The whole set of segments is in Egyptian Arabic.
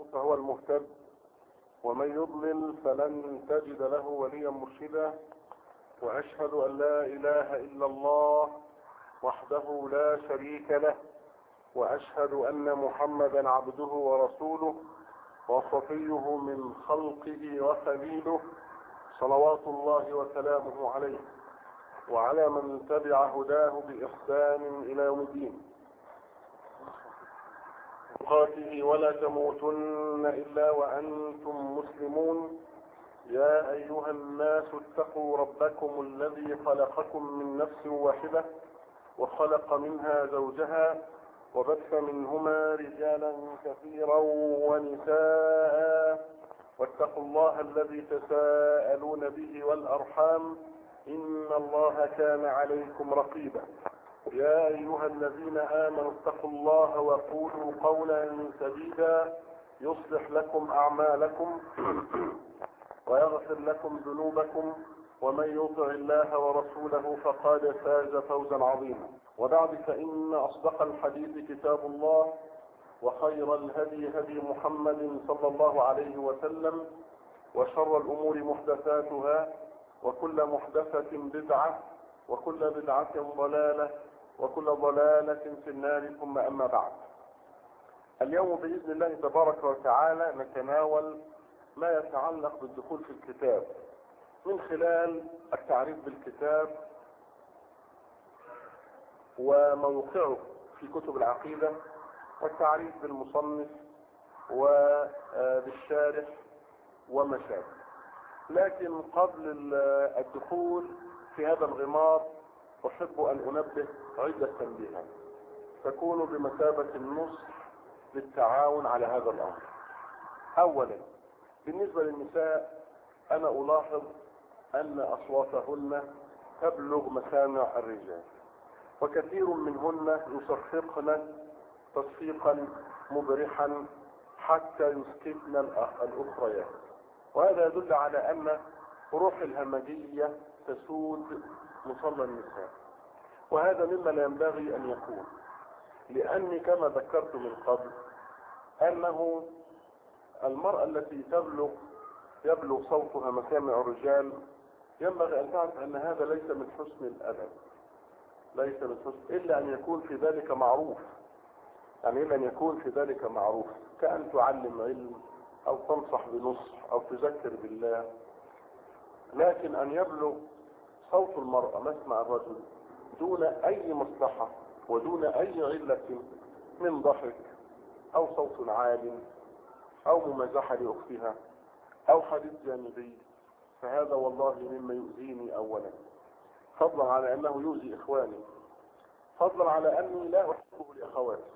فهو المهتد ومن يضلل فلن تجد له وليا مرشدا واشهد ان لا اله الا الله وحده لا شريك له واشهد ان محمدا عبده ورسوله وصفيه من خلقه وخليله صلوات الله وسلامه عليه وعلى من تبع هداه باحسان الى يوم الدين قاته ولا تموتن إلا وأنتم مسلمون يا أيها الناس اتقوا ربكم الذي خلقكم من نفس واحدة وخلق منها زوجها وبث منهما رجالا كثيرا ونساء واتقوا الله الذي تساءلون به والأرحام إن الله كان عليكم رقيبا يا أيها الذين آمنوا اتقوا الله وقولوا قولا سديدا يصلح لكم أعمالكم ويغفر لكم ذنوبكم ومن يطع الله ورسوله فقد فاز فوزا عظيما وبعد فإن أصدق الحديث كتاب الله وخير الهدي هدي محمد صلى الله عليه وسلم وشر الأمور محدثاتها وكل محدثة بدعة وكل بدعة ضلالة وكل ضلالة في النار ثم أما بعد اليوم بإذن الله تبارك وتعالى نتناول ما يتعلق بالدخول في الكتاب من خلال التعريف بالكتاب وموقعه في كتب العقيدة والتعريف بالمصنف وبالشارح وما شابه لكن قبل الدخول في هذا الغمار أحب أن أنبه عدة تنبيهات تكون بمثابة النصح للتعاون على هذا الأمر أولا بالنسبة للنساء أنا ألاحظ أن أصواتهن تبلغ مسامع الرجال وكثير منهن يصفقن تصفيقا مبرحا حتى يسكتن الأخريات وهذا يدل على أن روح الهمجية تسود مصلى النساء وهذا مما لا ينبغي أن يكون لأني كما ذكرت من قبل أنه المرأة التي تبلغ يبلغ صوتها مسامع الرجال ينبغي أن تعرف أن هذا ليس من حسن الأدب ليس من حسن إلا أن يكون في ذلك معروف يعني إلا أن يكون في ذلك معروف كأن تعلم علم أو تنصح بنصح أو تذكر بالله لكن أن يبلغ صوت المرأة مسمع الرجل دون أي مصلحة ودون أي علة من ضحك أو صوت عال أو ممازحة لأختها أو حديث جانبي فهذا والله مما يؤذيني أولا فضلا على أنه يؤذي إخواني فضلا على أني لا أحبه لأخواتي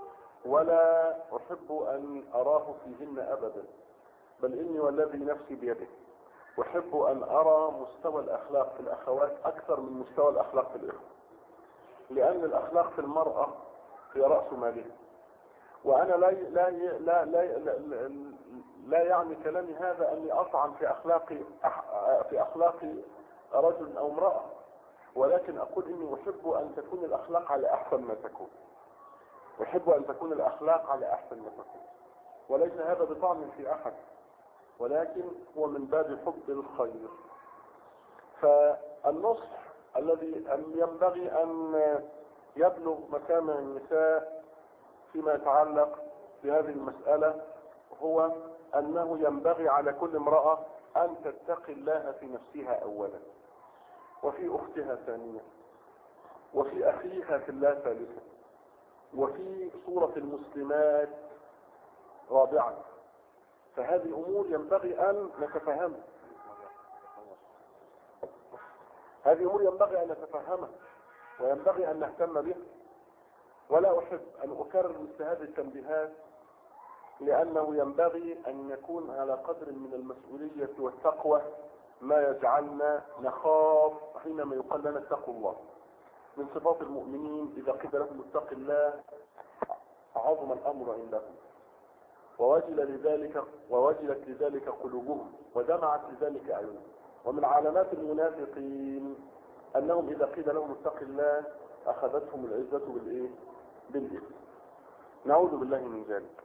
ولا أحب أن أراه فيهن أبدا بل إني والذي نفسي بيده أحب أن أرى مستوى الأخلاق في الأخوات أكثر من مستوى الأخلاق في الإخوة لأن الأخلاق في المرأة هي رأس مالها وأنا لا لا لا لا, لا, لا يعني كلامي هذا أني أطعن في أخلاق في أخلاق رجل أو امرأة ولكن أقول إني أحب أن تكون الأخلاق على أحسن ما تكون أحب أن تكون الأخلاق على أحسن ما تكون وليس هذا بطعن في أحد ولكن هو من باب حب الخير فالنصح الذي ينبغي أن يبلغ مسامع النساء فيما يتعلق بهذه المسألة هو أنه ينبغي على كل امرأة أن تتقي الله في نفسها أولا وفي أختها ثانيا وفي أخيها في الله ثالثا وفي صورة المسلمات رابعا فهذه أمور ينبغي أن نتفهمها هذه أمور ينبغي أن نتفهمها وينبغي أن نهتم بها ولا أحب أن أكرر مثل هذه التنبيهات لأنه ينبغي أن يكون على قدر من المسؤولية والتقوى ما يجعلنا نخاف حينما يقال لنا اتقوا الله من صفات المؤمنين إذا قيل لهم اتق الله عظم الأمر عندهم ووجل لذلك ووجلت لذلك قلوبهم ودمعت لذلك أعينهم ومن علامات المنافقين أنهم إذا قيل لهم اتق الله أخذتهم العزة بالإيه؟ بالإثم نعوذ بالله من ذلك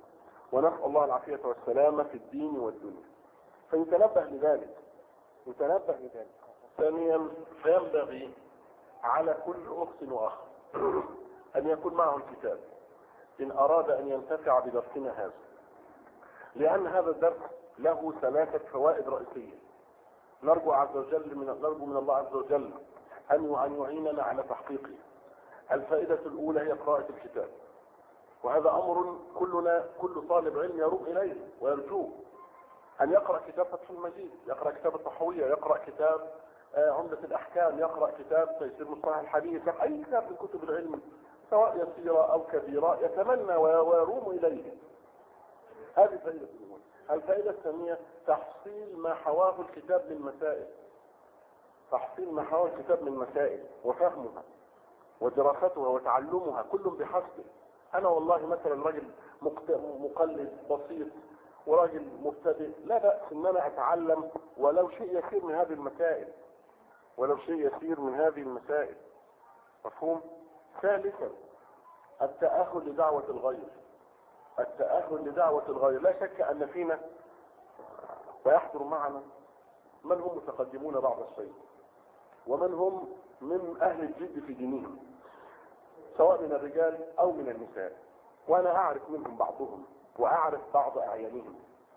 ونسأل الله العافية والسلامة في الدين والدنيا فيتنبه لذلك يتنبه لذلك ثانيا فينبغي على كل أخت وأخ أن يكون معهم كتاب إن أراد أن ينتفع بدرسنا هذا لأن هذا الدرس له ثلاثة فوائد رئيسية نرجو عز وجل من نرجو من الله عز وجل أن أن يعيننا على تحقيقه الفائدة الأولى هي قراءة الكتاب وهذا أمر كلنا كل طالب علم يروم إليه ويرجوه أن يقرأ كتاب فتح المجيد يقرأ كتاب الطحوية يقرأ كتاب عمدة الأحكام يقرأ كتاب تيسير مصطلح الحديث أي كتاب من كتب العلم سواء يسيرة أو كبيرة يتمنى ويروم إليه هذه الفائدة الأولى الفائدة الثانية تحصيل ما حواه الكتاب من مسائل تحصيل ما حواه الكتاب من مسائل وفهمها ودراستها وتعلمها كل بحسبه أنا والله مثلا راجل مقلد بسيط وراجل مبتدئ لا بأس ان انا اتعلم ولو شيء يسير من هذه المسائل ولو شيء يسير من هذه المسائل مفهوم ثالثا التأهل لدعوة الغير التأهل لدعوة الغير لا شك ان فينا ويحضر معنا من هم متقدمون بعض الشيء ومن هم من اهل الجد في دينهم سواء من الرجال او من النساء وانا اعرف منهم بعضهم واعرف بعض اعيانهم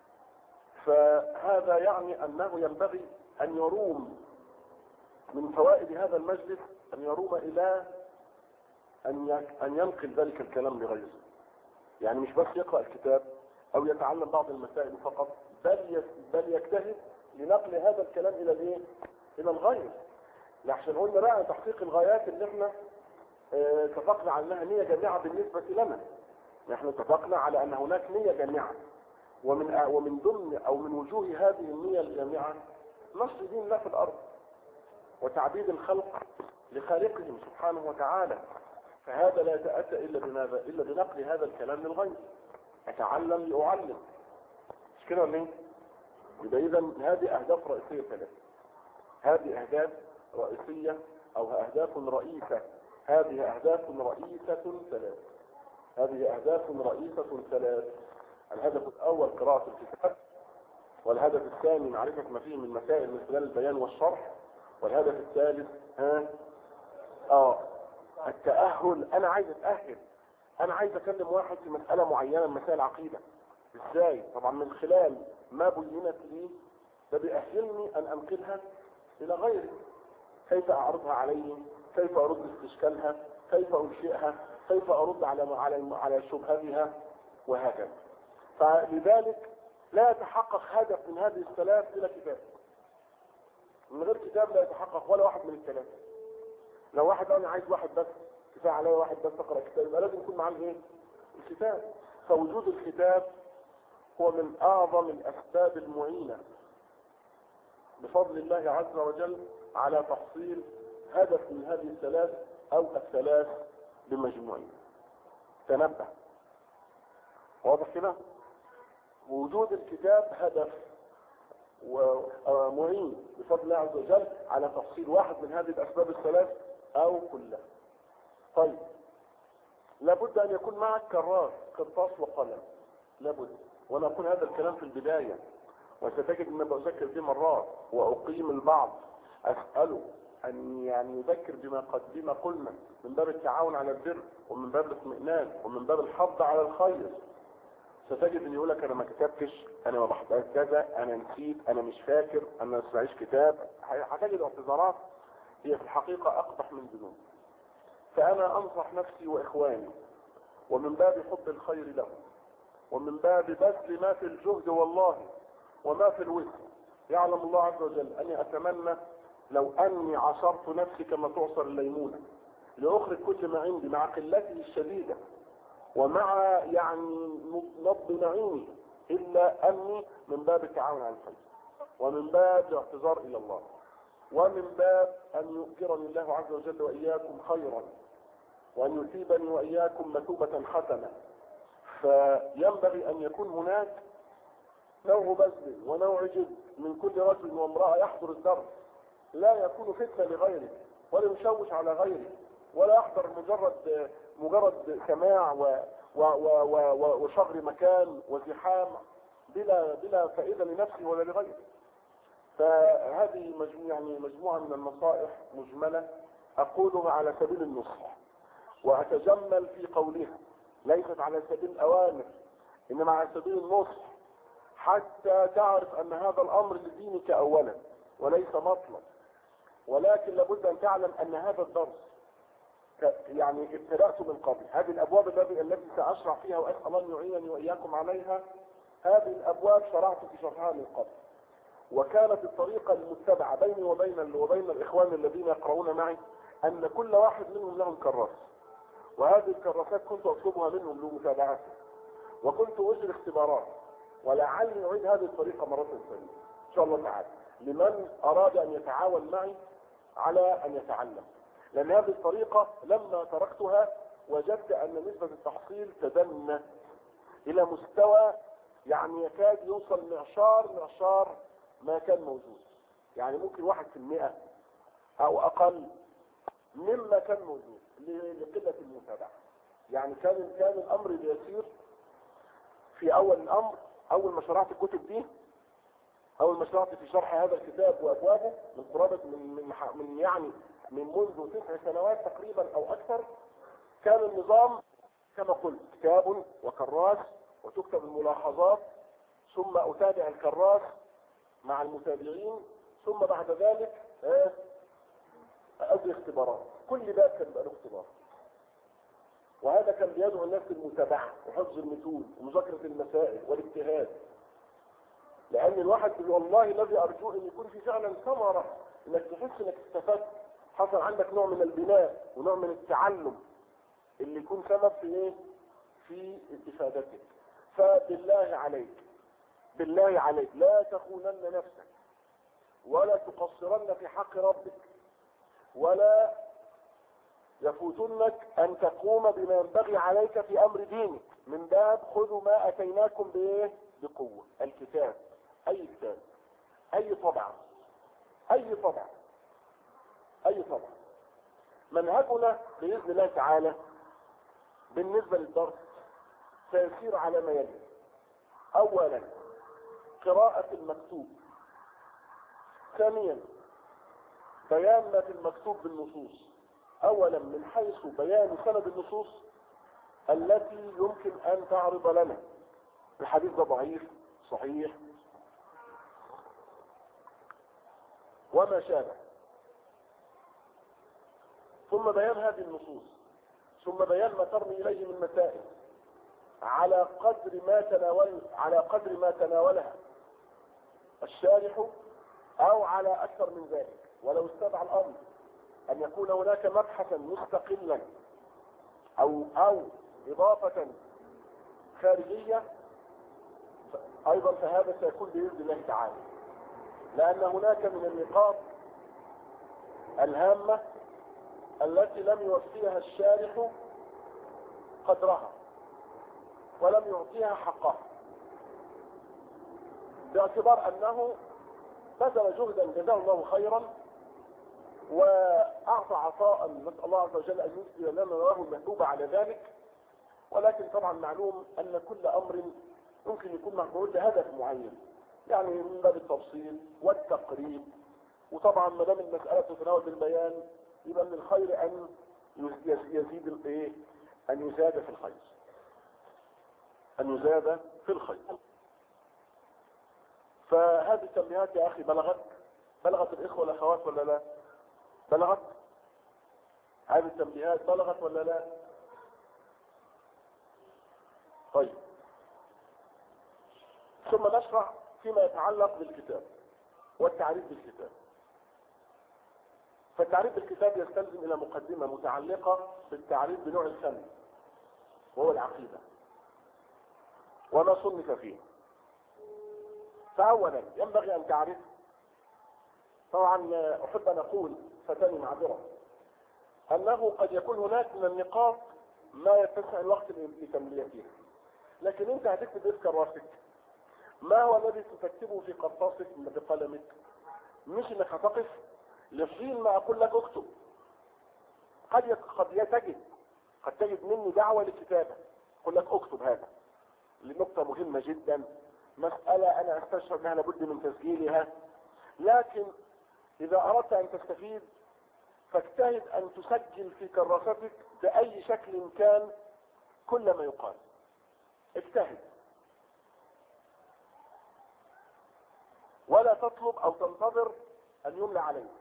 فهذا يعني انه ينبغي ان يروم من فوائد هذا المجلس ان يروم الى ان ان ينقل ذلك الكلام لغيره يعني مش بس يقرأ الكتاب او يتعلم بعض المسائل فقط بل بل يجتهد لنقل هذا الكلام الى الايه الى الغير عشان قلنا بقى تحقيق الغايات اللي احنا اه اتفقنا على انها نية جامعة بالنسبة لنا نحن اتفقنا على ان هناك نية جامعة ومن ومن ضمن او من وجوه هذه النية الجامعة نشر دين الله في الارض وتعبيد الخلق لخالقهم سبحانه وتعالى فهذا لا يتأتى إلا بماذا إلا بنقل هذا الكلام للغير أتعلم لأعلم مش كده ولا ايه؟ يبقى إذا هذه أهداف رئيسية ثلاثة هذه أهداف رئيسية أو أهداف رئيسة هذه أهداف رئيسة ثلاث هذه أهداف رئيسة ثلاث الهدف الأول قراءة الكتاب والهدف الثاني معرفة ما فيه من مسائل من خلال البيان والشرح والهدف الثالث ها اه التأهل انا عايز اتأهل انا عايز اكلم واحد في مسألة معينة من مسائل العقيدة ازاي طبعا من خلال ما بينت لي ده بيأهلني ان انقلها الى غيري كيف اعرضها عليه كيف ارد استشكالها كيف انشئها كيف ارد على على على شبهتها وهكذا فلذلك لا يتحقق هدف من هذه الثلاث بلا كتاب من غير كتاب لا يتحقق ولا واحد من الثلاثه لو واحد انا عايز واحد بس كفايه عليا واحد بس اقرا كتاب يبقى لازم يكون معاه الايه الكتاب فوجود الكتاب هو من اعظم الاسباب المعينه بفضل الله عز وجل على تحصيل هدف من هذه الثلاث او الثلاث بمجموعين تنبه واضح كده وجود الكتاب هدف ومعين بفضل الله عز وجل على تحصيل واحد من هذه الاسباب الثلاث او كلها طيب لابد ان يكون معك كراس قرطاس وقلم لابد وانا اقول هذا الكلام في البداية وستجد ان بذكر دي مرات واقيم البعض اسأله ان يعني يذكر بما قد بما قلنا من باب التعاون على البر ومن باب الاطمئنان ومن باب الحض على الخير ستجد ان يقولك انا ما كتبتش انا ما بحضرش كذا انا نسيت انا مش فاكر انا ما اسمعيش كتاب هتجد اعتذارات هي في الحقيقة اقبح من ذنوب فانا انصح نفسي واخواني ومن باب حب الخير لهم ومن باب بذل ما في الجهد والله وما في الوسع يعلم الله عز وجل اني اتمنى لو اني عصرت نفسي كما تعصر الليمونة لاخرج كل ما عندي مع قلته الشديدة ومع يعني نبض نعيمي الا اني من باب التعاون على الخير ومن باب الاعتذار الى الله ومن باب ان يؤجرني الله عز وجل واياكم خيرا وان يثيبني واياكم مثوبة حسنة فينبغي ان يكون هناك نوع بذل ونوع جد من كل رجل وامرأة يحضر الدرس لا يكون فتنة لغيره ولا يشوش على غيره ولا يحضر مجرد مجرد سماع و و و و وشغل مكان وزحام بلا بلا فائدة لنفسه ولا لغيره فهذه مجموعة يعني مجموعة من النصائح مجملة أقولها على سبيل النصح وأتجمل في قولها ليست على سبيل الأوامر إنما على سبيل النصح حتى تعرف أن هذا الأمر لدينك أولا وليس مطلب ولكن لابد أن تعلم أن هذا الدرس يعني ابتدأت من قبل هذه الأبواب التي التي سأشرح فيها وأسأل الله أن يعينني وإياكم عليها هذه الأبواب شرعت في شرحها من قبل وكانت الطريقة المتبعة بيني وبين وبين الإخوان الذين يقرؤون معي أن كل واحد منهم له كراس وهذه الكراسات كنت أطلبها منهم لمتابعتي وكنت أجري اختبارات ولعلي أعيد هذه الطريقة مرة ثانية إن شاء الله تعالى لمن أراد أن يتعاون معي على أن يتعلم لأن هذه الطريقة لما تركتها وجدت أن نسبة التحصيل تدنت إلى مستوى يعني يكاد يوصل معشار معشار ما كان موجود يعني ممكن واحد في المئة أو أقل مما كان موجود لقلة المتابعة يعني كان كان الأمر يسير في أول الأمر أول ما شرعت الكتب دي أول ما شرعت في شرح هذا الكتاب وأبوابه من قرابة من من, من يعني من منذ تسع سنوات تقريبا أو أكثر كان النظام كما قلت كتاب وكراس وتكتب الملاحظات ثم أتابع الكراس مع المتابعين ثم بعد ذلك أجري اختبارات كل باب كان بقى له اختبار وهذا كان بيدعو الناس للمتابعة وحفظ المتون ومذاكرة المسائل والاجتهاد لأن الواحد والله الذي أرجوه أن يكون في فعلا ثمرة أنك تحس أنك استفدت حصل عندك نوع من البناء ونوع من التعلم اللي يكون سبب في ايه؟ في استفادتك فبالله عليك بالله عليك لا تخونن نفسك ولا تقصرن في حق ربك ولا يفوتنك ان تقوم بما ينبغي عليك في امر دينك من باب خذوا ما اتيناكم بايه بقوة الكتاب اي كتاب اي طبعة اي طبعة اي طبعة منهجنا باذن الله تعالى بالنسبة للدرس سيسير على ما يلي اولا قراءة المكتوب ثانيا بيان ما في المكتوب بالنصوص اولا من حيث بيان سند النصوص التي يمكن ان تعرض لنا الحديث ده ضعيف صحيح وما شابه ثم بيان هذه النصوص ثم بيان ما ترمي اليه من مسائل على قدر ما تناول على قدر ما تناولها الشارح او على اكثر من ذلك ولو استدعى الامر ان يكون هناك مبحثا مستقلا او او اضافة خارجية ايضا فهذا سيكون باذن الله تعالى لان هناك من النقاط الهامة التي لم يوفيها الشارح قدرها ولم يعطيها حقها باعتبار انه بذل جهدا جزاه الله خيرا واعطى عطاء نسال الله عز وجل ان يسدي لنا له المثوبه على ذلك ولكن طبعا معلوم ان كل امر يمكن يكون مفعول لهدف معين يعني من باب التفصيل والتقريب وطبعا ما دام المساله تتناول بالبيان يبقى من الخير ان يزيد الايه ان يزاد في الخير ان يزاد في الخير فهذه التنبيهات يا اخي بلغت بلغت الاخوه والاخوات ولا لا بلغت هذه التنبيهات بلغت ولا لا طيب ثم نشرع فيما يتعلق بالكتاب والتعريف بالكتاب فالتعريف بالكتاب يستلزم الى مقدمة متعلقة بالتعريف بنوع الفن وهو العقيدة وما صنف فيه فأولا ينبغي أن تعرف طبعا أحب أن أقول فتاني معذرة أنه قد يكون هناك من النقاط ما يتسع الوقت لتمليتها لكن أنت هتكتب إيه في كراسك ما هو الذي ستكتبه في قرطاسك بقلمك مش انك هتقف لحين ما اقول لك اكتب قد قد تجد قد تجد مني دعوة للكتابة اقول لك اكتب هذا لنقطة مهمة جدا مسألة انا استشعر انها لابد من تسجيلها لكن اذا اردت ان تستفيد فاجتهد ان تسجل في كراستك باي شكل كان كل ما يقال اجتهد ولا تطلب او تنتظر ان يملى عليك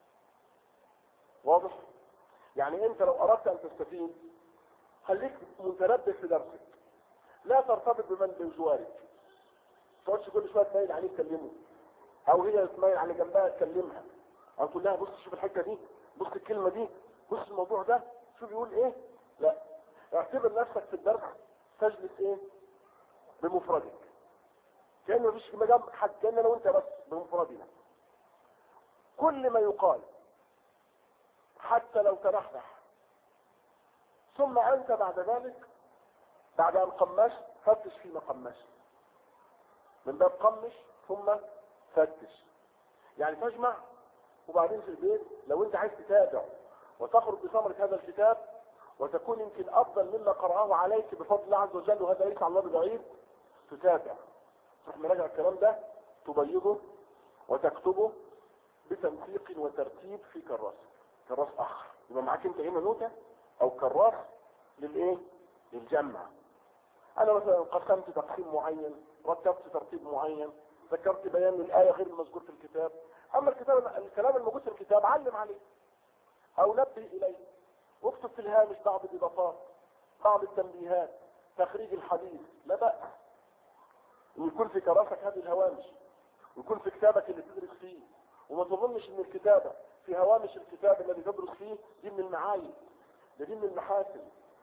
واضح يعني انت لو اردت ان تستفيد خليك متنبه في درسك لا ترتبط بمن بجوارك تقعدش كل شويه تميل عليه تكلمه او هي تميل على جنبها تكلمها او تقول لها بص شوف الحته دي بص الكلمه دي بص الموضوع ده شوف بيقول ايه لا اعتبر نفسك في الدرس تجلس ايه بمفردك كأن مفيش مجال حد كأن انا وانت بس بمفردنا كل ما يقال حتى لو تنحنح ثم انت بعد ذلك بعد ان قمشت فتش فيما قمشت من باب قمش ثم فتش يعني تجمع وبعدين في البيت لو انت عايز تتابع وتخرج بثمرة هذا الكتاب وتكون يمكن افضل مما قرأه عليك بفضل الله عز وجل وهذا ليس على الله بعيد تتابع تروح مراجع الكلام ده تبيضه وتكتبه بتنسيق وترتيب في كراس كراس اخر يبقى معاك انت هنا نوتة او كراس للايه للجمع انا مثلا قسمت تقسيم معين رتبت ترتيب معين ذكرت بيان للآية غير المذكور في الكتاب اما الكتاب الكلام الموجود في الكتاب علم عليه او نبه اليه واكتب في الهامش بعض الاضافات بعض التنبيهات تخريج الحديث لا بأس ويكون في كراسك هذه الهوامش ويكون في كتابك اللي تدرس فيه وما تظنش ان الكتابة في هوامش الكتاب الذي تدرس فيه دي من المعايب ده دي من المحاسن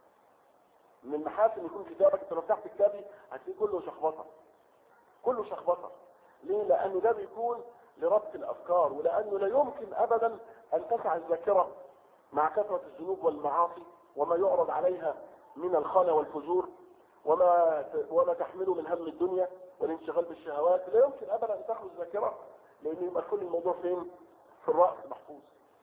من المحاسن يكون كتابك انت لو فتحت كتابي هتلاقيه كله شخبطه كله شخبطه ليه لانه ده بيكون لربط الافكار ولانه لا يمكن ابدا ان تسع الذاكره مع كثره الذنوب والمعاصي وما يعرض عليها من الخنا والفجور وما وما تحمله من هم الدنيا والانشغال بالشهوات لا يمكن ابدا ان تخرج ذاكره لان يبقى كل الموضوع فين في الراس محفوظ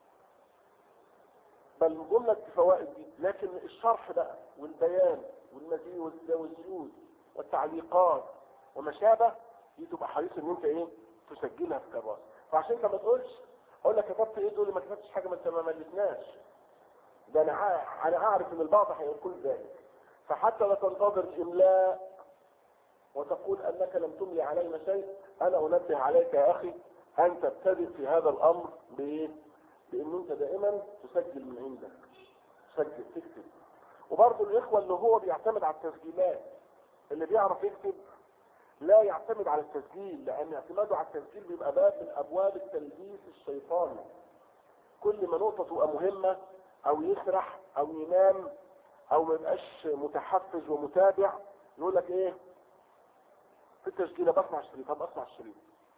بل جملة فوائد دي لكن الشرح بقى والبيان والمزيد والزيود والتعليقات وما شابه دي تبقى حريص ان انت ايه تسجلها في كراسة فعشان انت ما تقولش اقول لك كتبت ايه تقول لي ما كتبتش حاجه ما انت ما ملتناش ده انا ع- انا اعرف ان البعض هيقول ذلك فحتى لا تنتظر الاملاء وتقول انك لم تملي علينا شيء انا انبه عليك يا اخي ان تبتدئ في هذا الامر بايه بان انت دائما تسجل من عندك تسجل تكتب وبرضه الاخوه اللي هو بيعتمد على التسجيلات اللي بيعرف يكتب لا يعتمد على التسجيل لان اعتماده على التسجيل بيبقى باب من ابواب التلبيس الشيطاني كل ما نقطه تبقى مهمه او يسرح او ينام او ما يبقاش متحفز ومتابع يقول لك ايه في التسجيل بسمع الشريط طب اسمع الشريط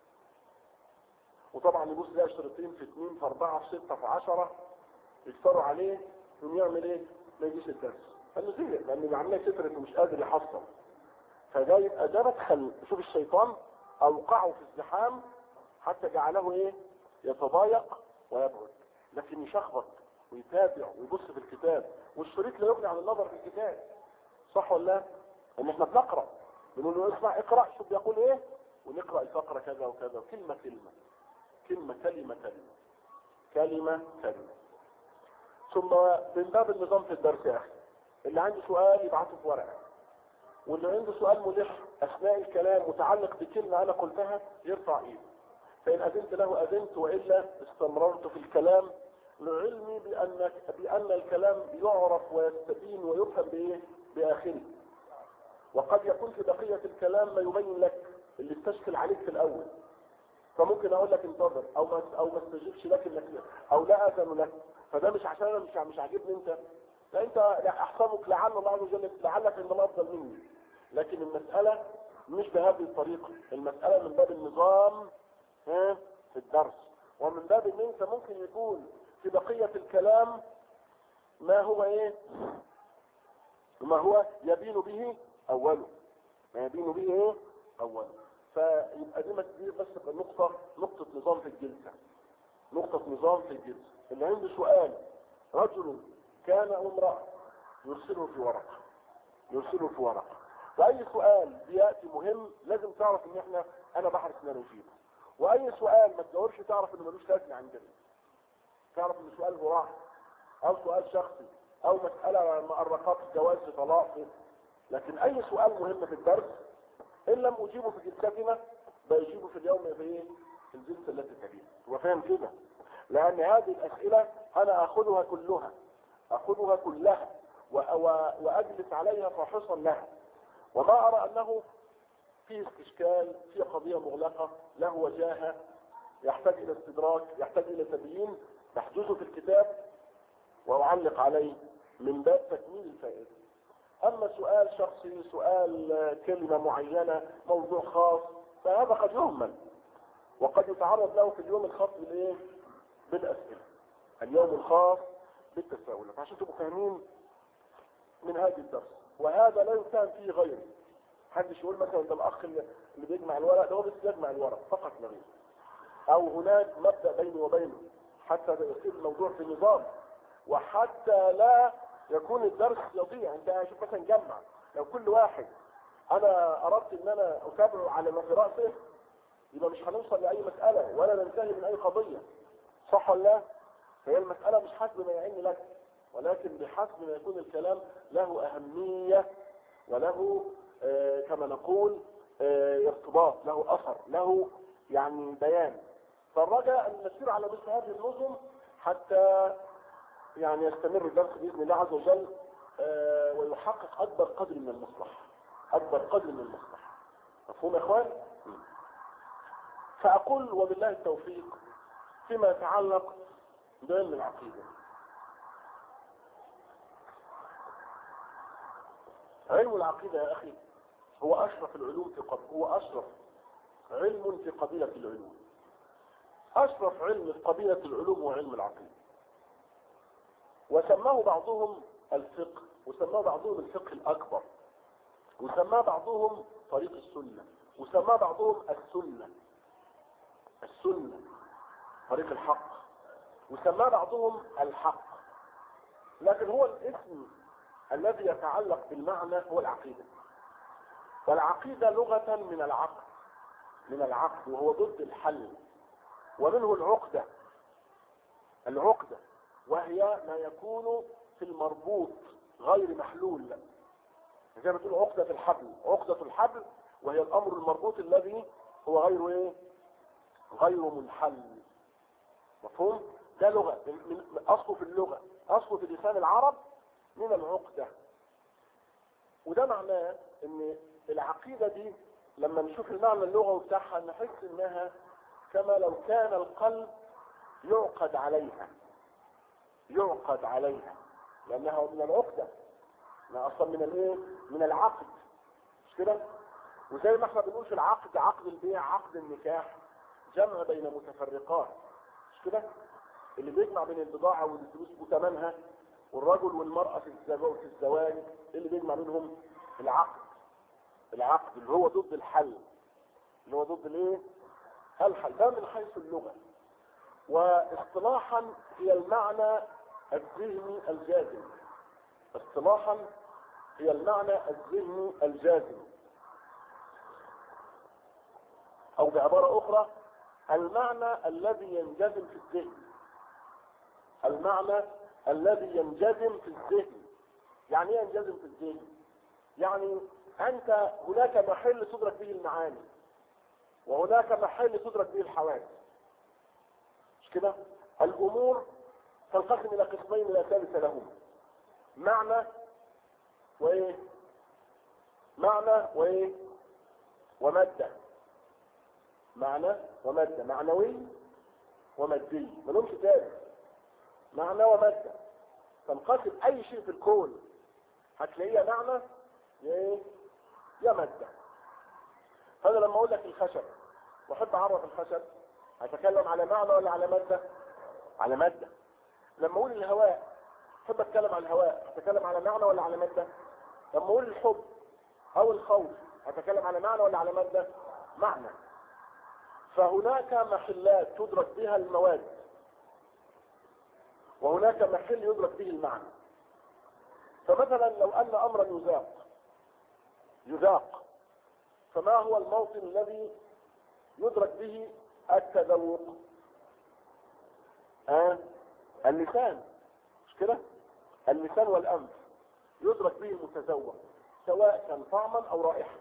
وطبعا يبص لها شريطين في اثنين في اربعه في سته في عشره يكسروا عليه يقوم يعمل ايه؟ ما يجيش الدرس قال زي لان العمليه كترت ومش قادر يحصل فده يبقى ده مدخل شوف الشيطان اوقعه في الزحام حتى جعله ايه؟ يتضايق ويبعد لكن يشخبط ويتابع ويبص في الكتاب والشريط لا يغني عن النظر في الكتاب صح ولا لا؟ ان احنا بنقرا بنقول له اسمع اقرا شوف بيقول ايه ونقرا الفقره كذا وكذا كلمه كلمه كلمه كلمه كلمه كلمه كلمه ثم من باب النظام في الدرس يا اخي اللي عنده سؤال يبعته في ورقه واللي عنده سؤال ملح اثناء الكلام متعلق بكلمه انا قلتها يرفع ايده فان اذنت له اذنت والا استمررت في الكلام لعلمي بان بان الكلام يعرف ويستبين ويفهم بايه باخره وقد يكون في بقيه الكلام ما يبين لك اللي استشكل عليك في الاول فممكن اقول لك انتظر او ما او ما استجيبش لك انك او لا اذن لك فده مش عشان انا مش مش عاجبني انت لا انت لا احسبك لعل الله عز وجل لعلك ان الله افضل مني لكن المساله مش بهذه الطريقه المساله من باب النظام ها في الدرس ومن باب ان انت ممكن يكون في بقيه الكلام ما هو ايه ما هو يبين به اوله ما يبين به ايه اوله فيبقى دي دي بس نقطه نقطه نظام في الجلسه نقطه نظام في الجلسه اللي عنده سؤال رجل كان او امراه يرسله في ورقه يرسله في ورقه واي سؤال بياتي مهم لازم تعرف ان احنا انا بحرص ان انا اجيبه واي سؤال ما تجاوبش تعرف انه ملوش لازمه عندنا تعرف ان سؤال جراح او سؤال شخصي او مساله مؤرقات جواز طلاق لكن اي سؤال مهم في الدرس ان لم اجيبه في جلستنا بيجيبه في اليوم في ايه في الجلسه التي تليها هو فاهم كده لان هذه الاسئله انا اخذها كلها اخذها كلها واجلس عليها فاحصا لها وما ارى انه في استشكال في قضيه مغلقه له وجاهه يحتاج الى استدراك يحتاج الى تبيين تحدثه في الكتاب واعلق عليه من باب تكميل الفائده اما سؤال شخصي سؤال كلمه معينه موضوع خاص فهذا قد يهمل وقد يتعرض له في اليوم الخاص بالايه بالاسئله اليوم الخاص بالتساؤلات عشان تبقوا فاهمين من هذه الدرس وهذا لا يفهم فيه غيره محدش يقول مثلا ده الاخ اللي بيجمع الورق ده هو بس يجمع الورق فقط لا غير او هناك مبدا بيني وبينه حتى يصير الموضوع في نظام وحتى لا يكون الدرس يضيع انت شوف مثلا جمع لو كل واحد انا اردت ان انا اتابعه على ما في راسه يبقى مش هنوصل لاي مساله ولا ننتهي من اي قضيه صح ولا لا؟ فهي المساله مش حسب ما يعين لك ولكن بحسب ما يكون الكلام له اهميه وله آه كما نقول آه ارتباط له اثر له يعني بيان فالرجاء ان نسير على مثل هذه النظم حتى يعني يستمر الدرس باذن الله عز وجل آه ويحقق اكبر قدر من المصلحه اكبر قدر من المصلحه مفهوم يا اخوان فاقول وبالله التوفيق فيما يتعلق بعلم العقيده علم العقيده يا اخي هو اشرف العلوم في قبل هو اشرف علم في قبيله العلوم اشرف علم في قبيله العلوم هو علم العقيده وسماه بعضهم الفقه وسماه بعضهم الفقه الأكبر وسماه بعضهم طريق السنة وسماه بعضهم السنة السنة طريق الحق وسماه بعضهم الحق لكن هو الاسم الذي يتعلق بالمعنى هو العقيدة والعقيدة لغة من العقد من العقد وهو ضد الحل ومنه العقدة العقدة وهي ما يكون في المربوط غير محلول زي ما تقول عقدة الحبل عقدة الحبل وهي الأمر المربوط الذي هو غير ايه غير منحل مفهوم ده لغة من أصله في اللغة أصله في لسان العرب من العقدة وده معناه ان العقيدة دي لما نشوف المعنى اللغوي بتاعها نحس انها كما لو كان القلب يعقد عليها يعقد عليها لانها من العقدة ما اصلا من الايه من العقد مش كده وزي ما احنا بنقول في العقد عقد البيع عقد النكاح جمع بين متفرقات مش كده اللي بيجمع بين البضاعة والفلوس وثمنها والرجل والمرأة في الزواج في الزواج اللي بيجمع بينهم العقد العقد اللي هو ضد الحل اللي هو ضد الايه الحل ده من حيث اللغة واصطلاحا هي المعنى الذهني الجازم اصطلاحا هي المعنى الذهني الجازم او بعبارة اخرى المعنى الذي ينجزم في الذهن المعنى الذي ينجزم في الذهن يعني ايه ينجزم في الذهن يعني انت هناك محل تدرك به المعاني وهناك محل تدرك به الحوادث مش كده الامور تنقسم الى قسمين لا ثالث لهما معنى وايه معنى وايه ومادة معنى ومادة معنوي ومادي ملهمش ثالث معنى ومادة تنقسم اي شيء في الكون هتلاقيه معنى يا ايه يا مادة فانا لما اقول لك الخشب واحب اعرف الخشب هتكلم على معنى ولا على مادة على مادة لما اقول الهواء احب اتكلم عن الهواء هتكلم على معنى ولا على مادة لما اقول الحب او الخوف هتكلم على معنى ولا على مادة معنى فهناك محلات تدرك بها المواد وهناك محل يدرك به المعنى فمثلا لو ان امرا يذاق يذاق فما هو الموطن الذي يدرك به التذوق آه اللسان مش كده اللسان والأنف يدرك به المتذوق سواء كان طعما أو رائحة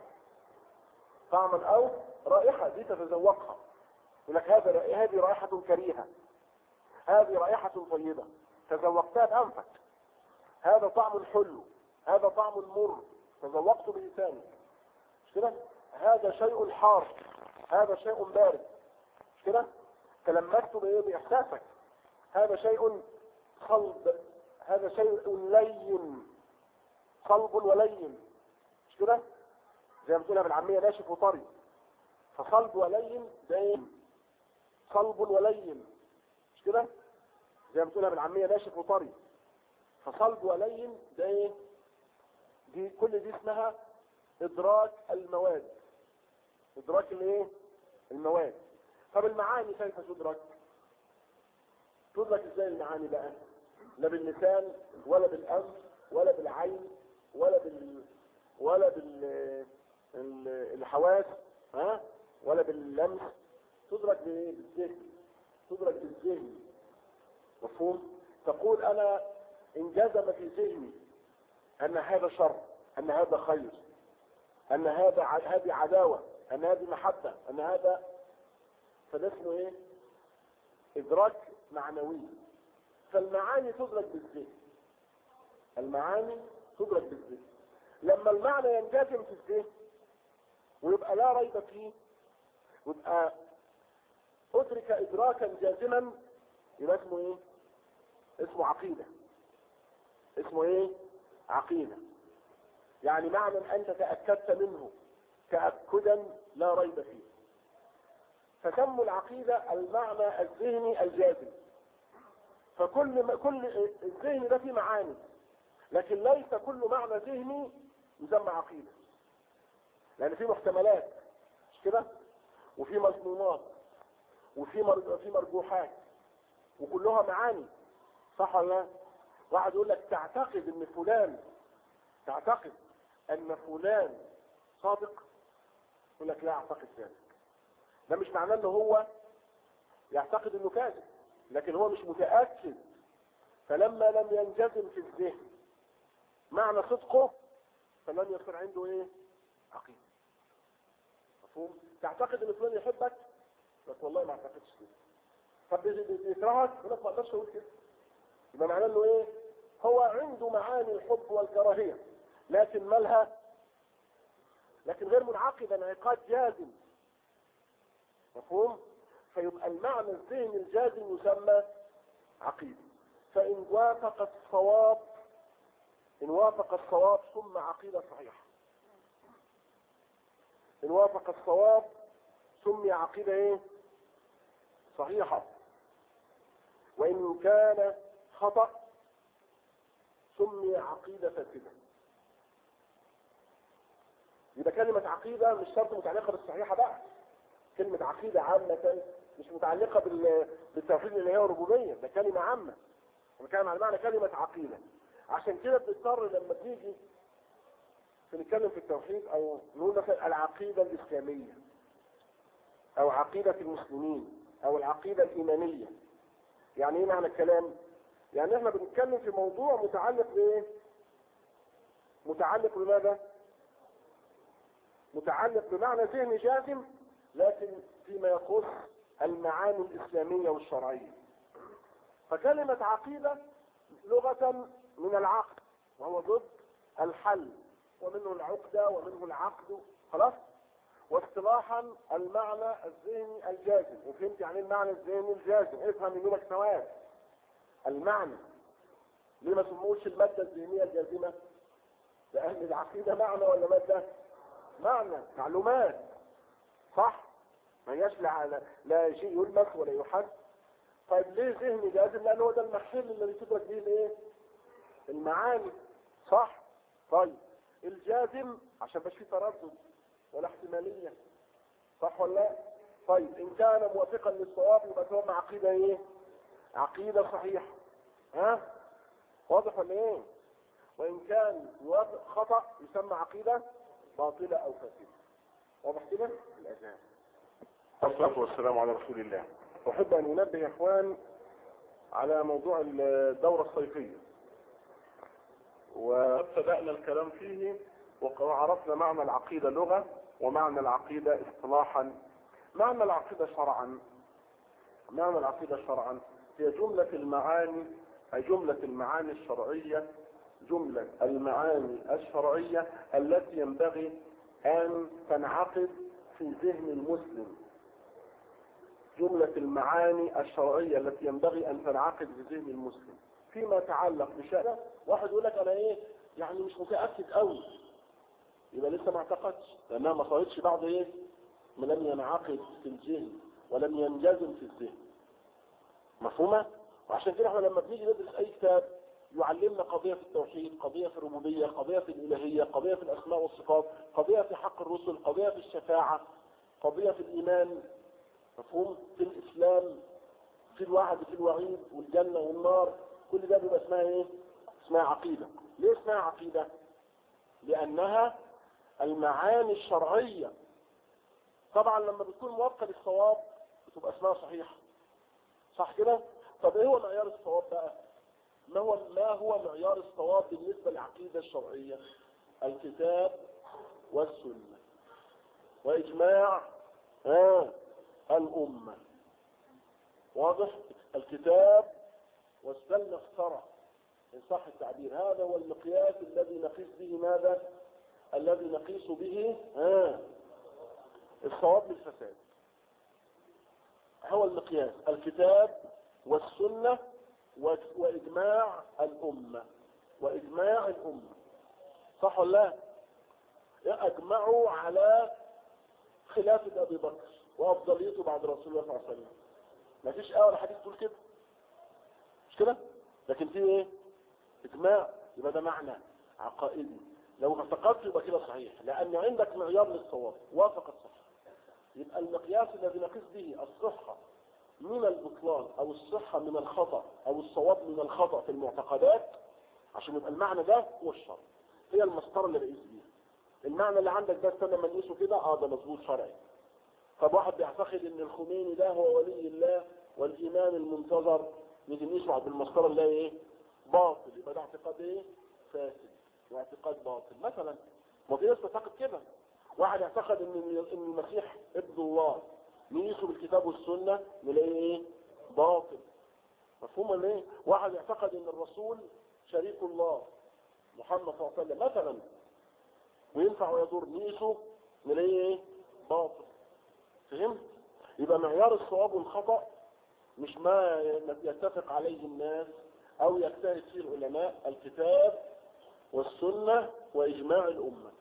طعما أو رائحة دي تتذوقها يقول لك هذا هذه رائحة كريهة هذه رائحة طيبة تذوقتها بأنفك هذا طعم حلو هذا طعم مر تذوقته بلسانك مش كده هذا شيء حار هذا شيء بارد مش كده تلمست بايه باحساسك هذا شيء صلب هذا شيء لين صلب ولين مش كده زي ما بتقولها بالعاميه ناشف وطري فصلب ولين ده ايه صلب ولين مش كده زي ما بتقولها بالعاميه ناشف وطري فصلب ولين ده ايه دي كل دي اسمها ادراك المواد ادراك الايه المواد طب المعاني كيف تدرك تدرك ازاي المعاني بقى لا باللسان ولا بالانف ولا بالعين ولا بال ولا بال ال- الحواس ها ولا باللمس تدرك بايه بالذهن تدرك بالذهن مفهوم تقول انا انجزم في ذهني ان هذا شر ان هذا خير ان هذا ع- هذه عداوه ان هذه محبه ان هذا فده اسمه ايه ادراك معنوي فالمعاني تدرك بالذهن المعاني تدرك بالذهن لما المعنى ينجزم في الذهن ويبقى لا ريب فيه ويبقى ادرك ادراكا جازما يبقى اسمه ايه اسمه عقيده اسمه ايه عقيده يعني معنى انت تاكدت منه تاكدا لا ريب فيه فسموا العقيده المعنى الذهني الجازم فكل ما كل الذهن ده فيه معاني لكن ليس كل معنى ذهني يسمى عقيده لان في محتملات مش كده وفي مظنونات وفي مر- في مرجوحات وكلها معاني صح ولا لا؟ واحد يقول لك تعتقد ان فلان تعتقد ان فلان صادق يقول لك لا اعتقد ذلك ده مش معناه ان هو يعتقد انه كاذب لكن هو مش متاكد فلما لم ينجزم في الذهن معنى صدقه فلم يصير عنده ايه عقيده مفهوم تعتقد ان فلان يحبك بس والله ما اعتقدش كده طب بيكرهك يقول لك ما اقدرش اقول كده يبقى معناه انه ايه هو عنده معاني الحب والكراهيه لكن مالها لكن غير منعقد انعقاد جازم مفهوم فيبقى المعنى الذهني الجازم يسمى عقيده فان وافق الصواب ان وافق الصواب ثم عقيده صحيحه ان وافق الصواب سمي عقيده ايه صحيحه وان كان خطأ سمي عقيدة فاسدة يبقى كلمة عقيدة مش شرط متعلقة بالصحيحة بقى كلمة عقيدة عامة مش متعلقة بال- بالتوحيد الإلهية والربوبية ده كلمة عامة بنتكلم على معنى كلمة عقيدة عشان كده بنضطر لما تيجي بنتكلم في التوحيد او نقول مثلا العقيدة الإسلامية او عقيدة المسلمين او العقيدة الإيمانية يعني ايه معنى الكلام يعني احنا بنتكلم في موضوع متعلق بايه متعلق بماذا متعلق بمعنى ذهني جازم لكن فيما يخص المعاني الإسلامية والشرعية فكلمة عقيدة لغة من العقد وهو ضد الحل ومنه العقدة ومنه العقد خلاص واصطلاحا المعنى الذهني الجازم وفهمت يعني إيه المعنى الذهني الجازم افهم من لك ثواب المعنى ليه ما سموش المادة الذهنية الجازمة لأهل العقيدة معنى ولا مادة معنى معلومات صح ما هياش لا, لا شيء يلمس ولا يحس طيب ليه ذهني جازم لأن هو ده المحل الذي تدرك به الايه المعاني صح طيب الجازم عشان مش فيه تردد ولا احتمالية صح ولا لا طيب ان كان موافقا للصواب يبقى تسمى عقيدة ايه عقيدة صحيحة ها واضح ولا ايه وان كان يوافق خطأ يسمى عقيدة باطلة او فاسدة واضح كده الاذان والصلاة والسلام على رسول الله احب ان انبه يا اخوان على موضوع الدورة الصيفية وقد بدأنا الكلام فيه وعرفنا معنى العقيدة لغة ومعنى العقيدة اصطلاحا معنى العقيدة شرعا معنى العقيدة شرعا هي جملة المعاني أي جملة المعاني الشرعية جملة المعاني الشرعية التي ينبغي أن تنعقد في ذهن المسلم جملة المعاني الشرعية التي ينبغي أن تنعقد في ذهن المسلم فيما يتعلق بشأن واحد يقول لك أنا إيه يعني مش متأكد قوي يبقى لسه ما اعتقدش لأنها ما صارتش بعض إيه لم ينعقد في الذهن ولم ينجزم في الذهن مفهومة؟ وعشان كده احنا لما بنيجي ندرس أي كتاب يعلمنا قضية في التوحيد قضية في الربوبية قضية في الإلهية قضية في الأسماء والصفات قضية في حق الرسل قضية في الشفاعة قضية في الإيمان مفهوم في الإسلام في الوعد في الوعيد والجنة والنار كل ده بيبقى اسمها ايه اسمها عقيدة ليه اسمها عقيدة لأنها المعاني الشرعية طبعا لما بتكون موافقة للصواب بتبقى اسمها صحيحة صح كده طب ايه هو معيار الصواب بقى ما هو ما هو معيار الصواب بالنسبة للعقيدة الشرعية الكتاب والسنة وإجماع آه الأمة واضح الكتاب والسنة اخترع إن صح التعبير هذا هو المقياس الذي نقيس به ماذا الذي نقيس به آه الصواب للفساد هو المقياس الكتاب والسنة وإجماع الأمة وإجماع الأمة صح ولا لا أجمعوا على خلافة أبي بكر وأفضليته بعد رسول الله صلى الله عليه وسلم ما فيش أول حديث تقول كده مش كده لكن في ايه اجماع يبقى ده معنى عقائدي لو اعتقدت يبقى كده صحيح لان عندك معيار للصواب وافق الصحة يبقى المقياس الذي نقيس به الصحة من البطلان او الصحة من الخطأ او الصواب من الخطأ في المعتقدات عشان يبقى المعنى ده هو الشرع هي المسطرة اللي بقيس بيها المعنى اللي عندك ده استنى ما نقيسه كده اه ده مظبوط شرعي طب واحد بيعتقد ان الخميني ده هو ولي الله والامام المنتظر نيجي نشرع بالمسطرة اللي هي ايه باطل يبقى ده اعتقاد ايه فاسد واعتقاد باطل مثلا ما في ناس تعتقد كده واحد يعتقد ان ان المسيح ابن الله نقيسه بالكتاب والسنة نلاقيه ايه باطل مفهوم ولا ايه واحد يعتقد ان الرسول شريك الله محمد صلى الله عليه وسلم مثلا وينفع ويضر نقيسه نلاقيه ايه باطل فهمت يبقى معيار الصواب والخطأ مش ما يتفق عليه الناس او يجتهد فيه العلماء الكتاب والسنة واجماع الامة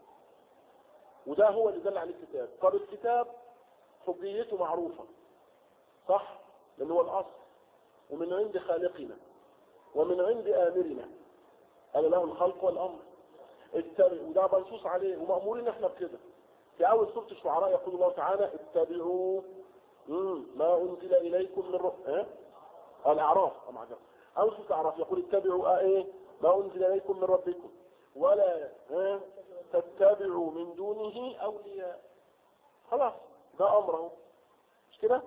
وده هو اللي دل عليه الكتاب طب الكتاب حجيته معروفة صح لان هو الاصل ومن عند خالقنا ومن عند امرنا قال له الخلق والامر اتبع وده منصوص عليه ومأمورين احنا بكده في اول سورة الشعراء يقول الله تعالى اتبعوا ما أنزل إليكم من رب ها الأعراف أما عجب أو سورة الأعراف يقول اتبعوا إيه ما أنزل إليكم من ربكم ولا ها تتبعوا من دونه أولياء خلاص ده أمره مش كده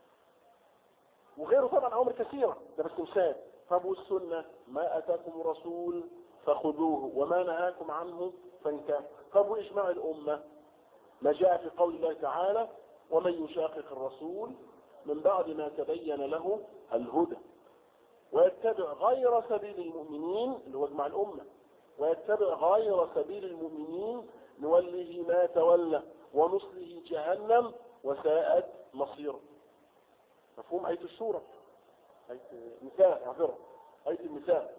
وغيره طبعا أمر كثيرة ده بس مثال طب والسنة ما أتاكم الرسول فخذوه وما نهاكم عنه فانتهوا طب وإجماع الأمة ما جاء في قول الله تعالى ومن يشاقق الرسول من بعد ما تبين له الهدى ويتبع غير سبيل المؤمنين اللي هو اجمع الأمة ويتبع غير سبيل المؤمنين نوله ما تولى ونصله جهنم وساءت مصيره مفهوم آية الشورى آية النساء اعذرا آية النساء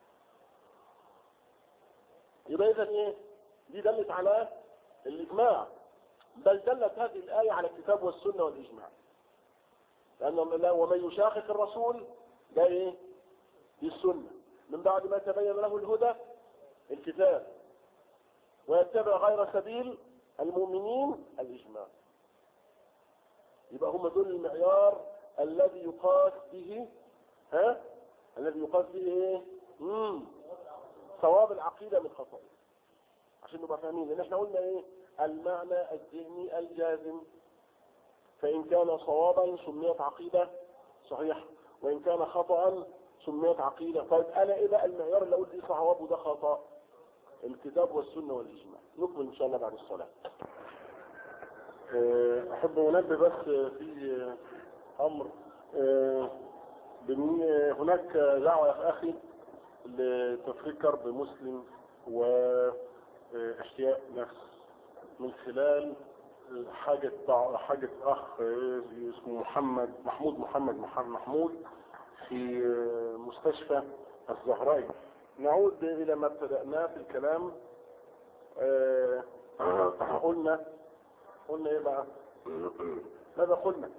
يبقى إذا إيه دي دلت على الإجماع بل دلت هذه الآية على الكتاب والسنة والإجماع لأن ومن يشاقق الرسول ده إيه دي السنة من بعد ما تبين له الهدى الكتاب ويتبع غير سبيل المؤمنين الإجماع يبقى هم دول المعيار الذي يقاس به ها الذي يقاس به ايه مم. صواب العقيدة من خطأ عشان نبقى فاهمين لان احنا قلنا ايه المعنى الذهني الجازم فإن كان صوابا سميت عقيدة صحيح وإن كان خطأ سميت عقيدة طيب أنا إيه بقى المعيار اللي أقول دي صواب وده خطأ الكتاب والسنة والإجماع نكمل إن شاء الله بعد الصلاة أه، أحب أنبه بس في أمر أه، بن- هناك دعوة يا أخي لتفريق كرب مسلم واحياء نفس من خلال حاجة حاجة أخ اسمه محمد محمود محمد محمد محمود في مستشفى الزهراء نعود إلى ما ابتدأناه في الكلام آه، قلنا قلنا إيه بقى ماذا قلنا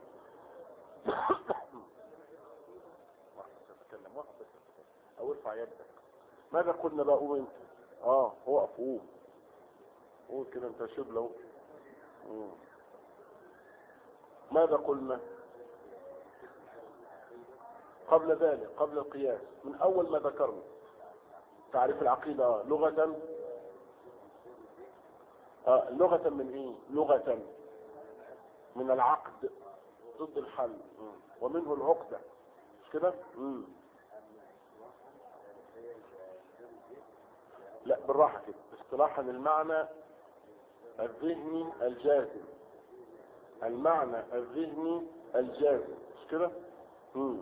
واحد سيتكلم واحد سيتكلم أو ارفع يدك ماذا قلنا بقى قوم انت اه وقف قوم قول كده انت شبله مم. ماذا قلنا قبل ذلك قبل القياس من اول ما ذكرنا تعريف العقيدة آه. لغة آه. لغة من ايه لغة من العقد ضد الحل مم. ومنه العقدة مش كده مم. لا بالراحة كده اصطلاحا المعنى الذهني الجازم المعنى الذهني الجازم مش كده مم.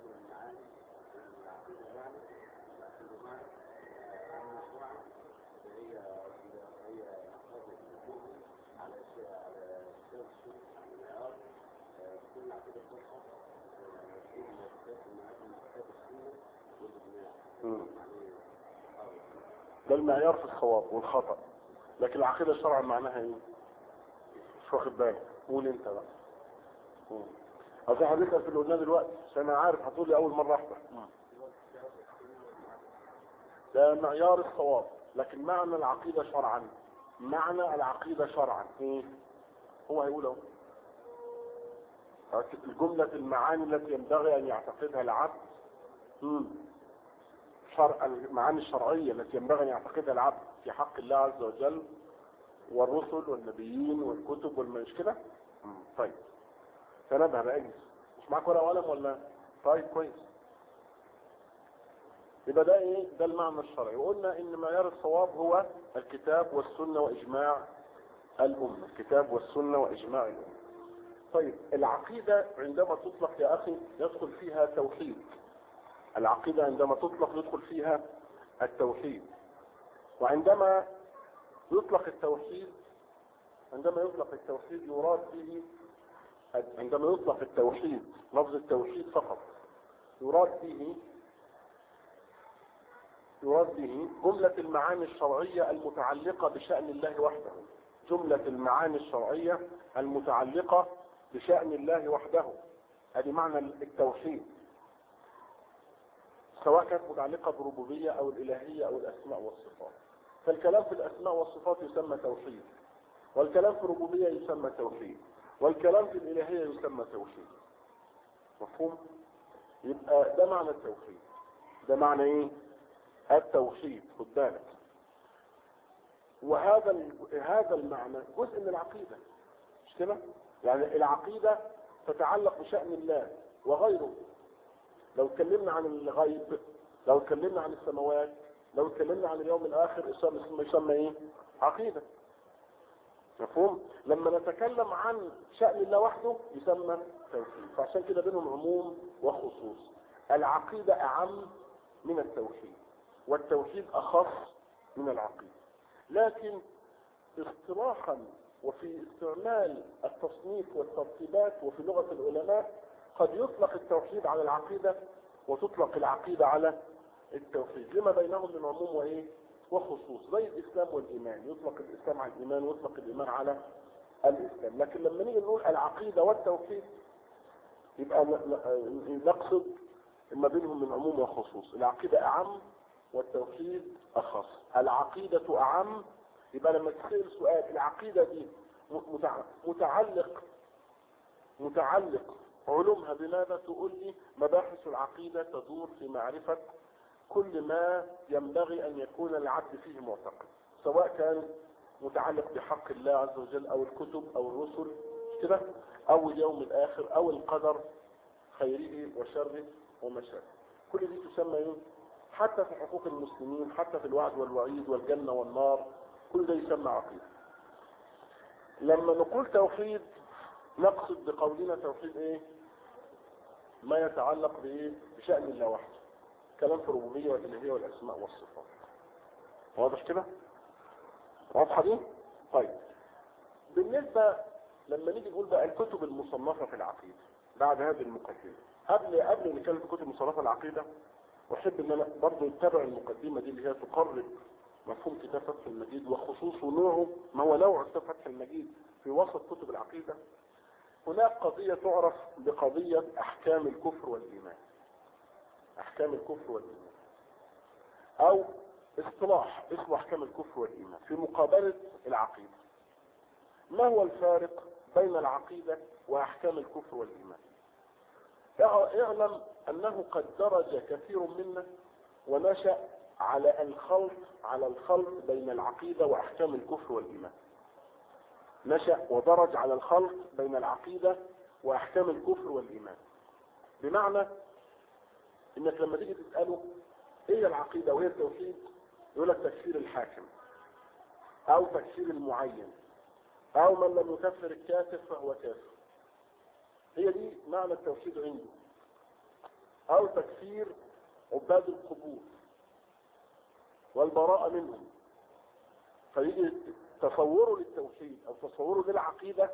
مم. ده المعيار في الصواب والخطأ لكن العقيدة شرعا معناها ايه مش واخد بالك قول انت بقى مم. اصل حضرتك في اللي قلناه دلوقتي عشان انا عارف هتقول لي اول مرة واحدة ده معيار الصواب لكن معنى العقيدة شرعا معنى العقيدة شرعا ايه هو هيقول اهو الجملة المعاني التي ينبغي ان يعتقدها العبد مم. شرع المعاني الشرعية التي ينبغي ان يعتقدها العبد في حق الله عز وجل والرسل والنبيين والكتب والمش كده مم. طيب تنبه بقى اجلس مش معاك ورقه وقلم ولا طيب كويس يبقى ده ايه ده المعنى الشرعي وقلنا ان معيار الصواب هو الكتاب والسنه واجماع الامه الكتاب والسنه واجماع الامه طيب العقيده عندما تطلق يا اخي يدخل فيها توحيد العقيده عندما تطلق يدخل فيها التوحيد وعندما يطلق التوحيد عندما يطلق التوحيد يراد به عندما يطلق التوحيد لفظ التوحيد فقط يراد به يراد به جملة المعاني الشرعية المتعلقة بشأن الله وحده جملة المعاني الشرعية المتعلقة بشأن الله وحده هذه معنى التوحيد سواء كانت متعلقة بالربوبية أو الإلهية أو الأسماء والصفات فالكلام في الأسماء والصفات يسمى توحيد والكلام في الربوبية يسمى توحيد والكلام في الإلهية يسمى توحيد مفهوم؟ يبقى ده معنى التوحيد ده معنى ايه؟ التوحيد خد بالك وهذا ال- هذا المعنى جزء من العقيدة مش كده؟ يعني العقيدة تتعلق بشأن الله وغيره لو اتكلمنا عن الغيب لو اتكلمنا عن السماوات لو اتكلمنا عن اليوم الآخر يسمى يسمى ايه؟ عقيدة مفهوم لما نتكلم عن شأن الله وحده يسمى توحيد فعشان كده بينهم عموم وخصوص العقيدة أعم من التوحيد والتوحيد أخص من العقيدة لكن اصطلاحا وفي استعمال التصنيف والترتيبات وفي لغة العلماء قد يطلق التوحيد على العقيدة وتطلق العقيدة على التوحيد لما بينهم من عموم وإيه وخصوص زي الإسلام والإيمان يطلق الإسلام على الإيمان ويطلق الإيمان على الإسلام لكن لما نيجي نقول العقيدة والتوحيد يبقى ن- ن- نقصد ما بينهم من عموم وخصوص العقيدة أعم والتوحيد أخص العقيدة أعم يبقى لما تسأل سؤال العقيدة دي م- متع- متعلق متعلق علومها بماذا تقول لي مباحث العقيدة تدور في معرفة كل ما ينبغي أن يكون العبد فيه معتقد سواء كان متعلق بحق الله عز وجل او الكتب او الرسل مش كده او اليوم الاخر او القدر خيره وشره وما شابه كل دي تسمى ايه حتى في حقوق المسلمين حتى في الوعد والوعيد والجنة والنار كل ده يسمى عقيدة لما نقول توحيد نقصد بقولنا توحيد ايه ما يتعلق بايه بشأن الله وحده كلام في الربوبية والإلهية والأسماء والصفات واضح كده واضحة دي طيب بالنسبة لما نيجي نقول بقى الكتب المصنفة في العقيدة بعد هذه المقدمة قبل قبل نتكلم في كتب المصنفة العقيدة واحب ان انا برضه اتبع المقدمة دي اللي هي تقرب مفهوم كتاب فتح المجيد وخصوصه نوعه ما هو نوع كتاب فتح المجيد في وسط كتب العقيدة هناك قضية تعرف بقضية احكام الكفر والايمان احكام الكفر والايمان او اصطلاح اسمه احكام الكفر والايمان في مقابلة العقيدة ما هو الفارق بين العقيدة واحكام الكفر والايمان اعلم انه قد درج كثير منا ونشأ على الخلط على الخلط بين العقيدة واحكام الكفر والايمان نشأ ودرج على الخلط بين العقيدة واحكام الكفر والايمان بمعنى انك لما تيجي تسأله ايه العقيدة وايه التوحيد يقول لك تكفير الحاكم او تكفير المعين او من لم يكفر الكافر فهو كافر هي دي معنى التوحيد عنده او تكفير عباد القبور والبراءة منهم فيجي تصوره للتوحيد او تصوره للعقيدة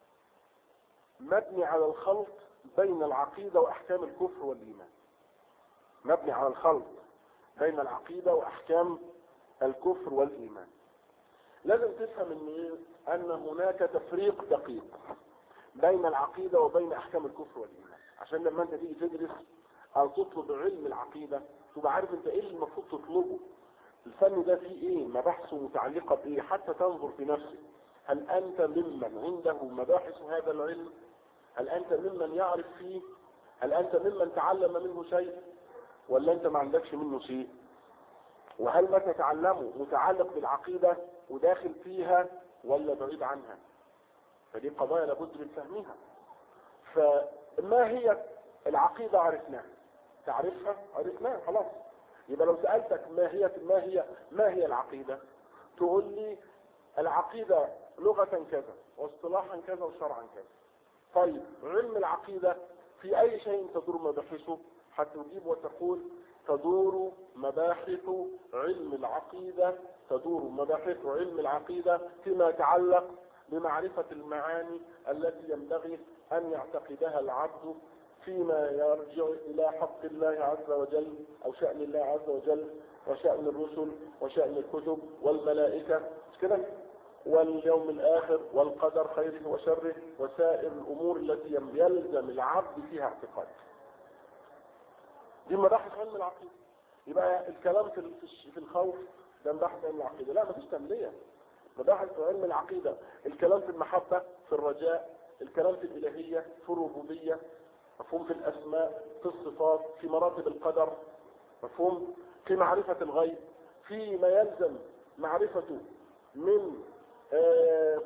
مبني على الخلط بين العقيدة واحكام الكفر والايمان مبني على الخلط بين العقيدة واحكام الكفر والايمان لازم تفهم ان ايه ان هناك تفريق دقيق بين العقيدة وبين احكام الكفر والايمان عشان لما انت تيجي تدرس او تطلب علم العقيدة تبقى عارف انت ايه اللي المفروض تطلبه الفن ده فيه ايه مباحثه متعلقة بايه حتى تنظر في نفسك هل انت ممن عنده مباحث هذا العلم هل انت ممن يعرف فيه هل انت ممن تعلم منه شيء ولا انت ما عندكش منه شيء وهل ما تتعلمه متعلق بالعقيدة وداخل فيها ولا بعيد عنها فدي قضايا لابد من فهمها فما هي العقيدة عرفناها تعرفها عرفناها خلاص يبقى لو سألتك ما هي ما هي ما هي العقيدة تقول لي العقيدة لغة كذا واصطلاحا كذا وشرعا كذا طيب علم العقيدة في أي شيء تدور مباحثه هتجيب وتقول تدور مباحث علم العقيدة تدور مباحث علم العقيدة فيما يتعلق بمعرفة المعاني التي ينبغي أن يعتقدها العبد فيما يرجع إلى حق الله عز وجل أو شأن الله عز وجل وشأن الرسل وشأن الكتب والملائكة مش كده واليوم الآخر والقدر خيره وشره وسائر الأمور التي يلزم العبد فيها اعتقاد دي مباحث علم العقيدة يبقى الكلام في في الخوف ده مباحث علم العقيدة لا مفيش تملية مباحث في علم العقيدة الكلام في المحبة في الرجاء الكلام في الإلهية في الربوبية مفهوم في الأسماء في الصفات في مراتب القدر مفهوم في معرفة الغيب في ما يلزم معرفته من آه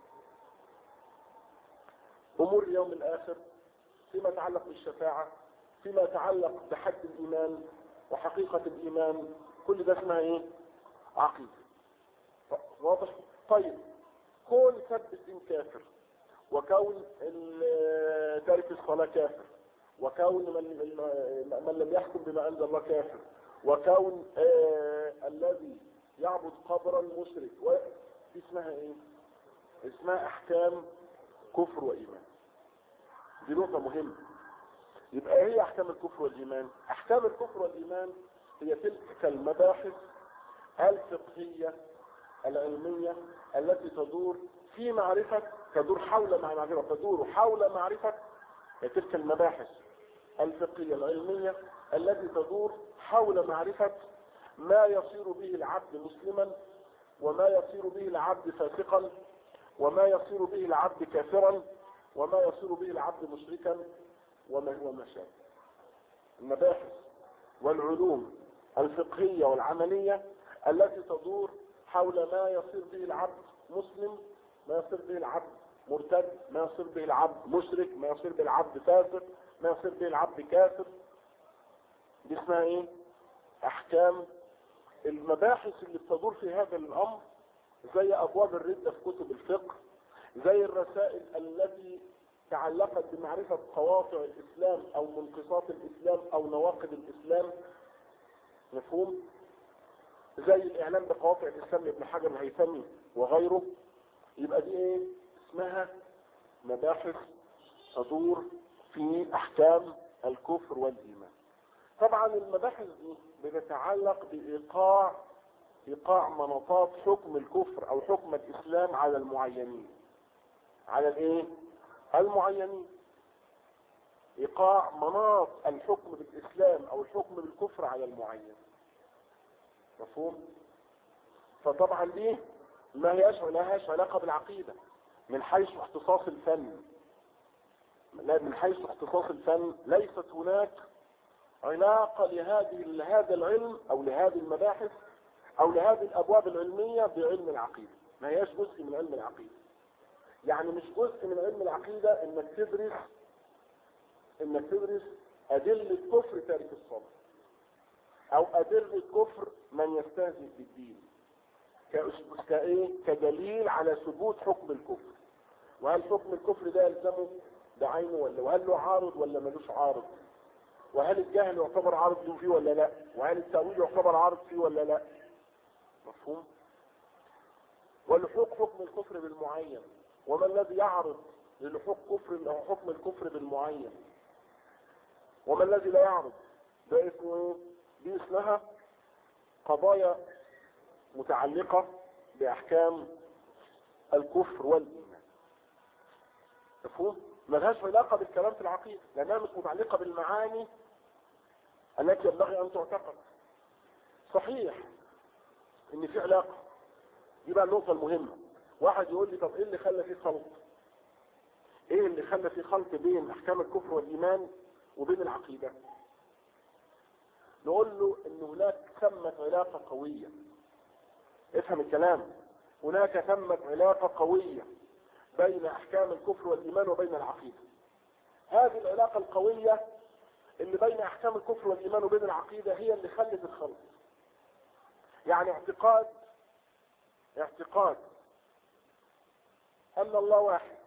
أمور اليوم الآخر فيما يتعلق بالشفاعة فيما يتعلق بحد الإيمان وحقيقة الإيمان كل ده اسمها إيه؟ عقيدة واضح؟ طيب كون سب الدين كافر وكون تارك الصلاة كافر وكون من, من لم يحكم بما أنزل الله كافر وكون آه الذي يعبد قبرا مشرك دي اسمها ايه اسمها احكام كفر وايمان دي نقطة مهمة يبقى هي احكام الكفر والايمان احكام الكفر والايمان هي تلك المباحث الفقهية العلمية التي تدور في معرفة تدور حول معرفة تدور حول معرفة تلك المباحث الفقهية العلمية التي تدور حول معرفة ما يصير به العبد مسلما وما يصير به العبد فاسقا وما يصير به العبد كافرا وما يصير به العبد مشركا وما هو ما شابه المباحث والعلوم الفقهية والعملية التي تدور حول ما يصير به العبد مسلم ما يصير به العبد مرتد ما يصير به العبد مشرك ما يصير به العبد فاسق ما يصير به العبد كافر دي اسمها ايه احكام المباحث اللي بتدور في هذا الامر زي ابواب الردة في كتب الفقه زي الرسائل التي تعلقت بمعرفة قواطع الاسلام او منقصات الاسلام او نواقض الاسلام مفهوم زي الاعلام بقواطع الاسلام لابن حجر الهيثمي وغيره يبقى دي ايه اسمها مباحث تدور في احكام الكفر والايمان طبعا المباحث دي بتتعلق بايقاع ايقاع مناطات حكم الكفر او حكم الاسلام على المعينين على الايه المعينين ايقاع مناط الحكم بالاسلام او الحكم بالكفر على المعين مفهوم فطبعا دي ما هياش ما هياش علاقه بالعقيده من حيث اختصاص الفن لا من حيث اختصاص الفن ليست هناك علاقة لهذه لهذا العلم او لهذه المباحث او لهذه الابواب العلمية بعلم العقيدة ما هياش جزء من علم العقيدة يعني مش جزء من علم العقيدة انك تدرس انك تدرس ادلة كفر تارك الصلاة او ادلة كفر من يستهزئ بالدين كأس- كايه كدليل على ثبوت حكم الكفر وهل حكم الكفر ده يلزمه بعينه ولا وهل له عارض ولا ملوش عارض وهل الجهل يعتبر عارض له فيه ولا لا وهل التأويل يعتبر عارض فيه ولا لا مفهوم ولحوق حكم الكفر بالمعين وما الذي يعرض للحوق كفر أو حكم الكفر بالمعين وما الذي لا يعرض ده اسمه ايه دي اسمها قضايا متعلقة بأحكام الكفر والإيمان مفهوم؟ ملهاش علاقة بالكلام في العقيدة لأنها مش متعلقة بالمعاني التي ينبغي أن تعتقد صحيح إن في علاقة دي بقى النقطة المهمة واحد يقول لي طب إيه اللي خلى فيه خلط؟ إيه اللي خلى فيه خلط بين أحكام الكفر والإيمان وبين العقيدة؟ نقول له إن هناك ثمة علاقة قوية افهم الكلام هناك ثمة علاقة قوية بين احكام الكفر والايمان وبين العقيدة هذه العلاقة القوية اللي بين احكام الكفر والايمان وبين العقيدة هي اللي خلت الخلط يعني اعتقاد اعتقاد ان الله واحد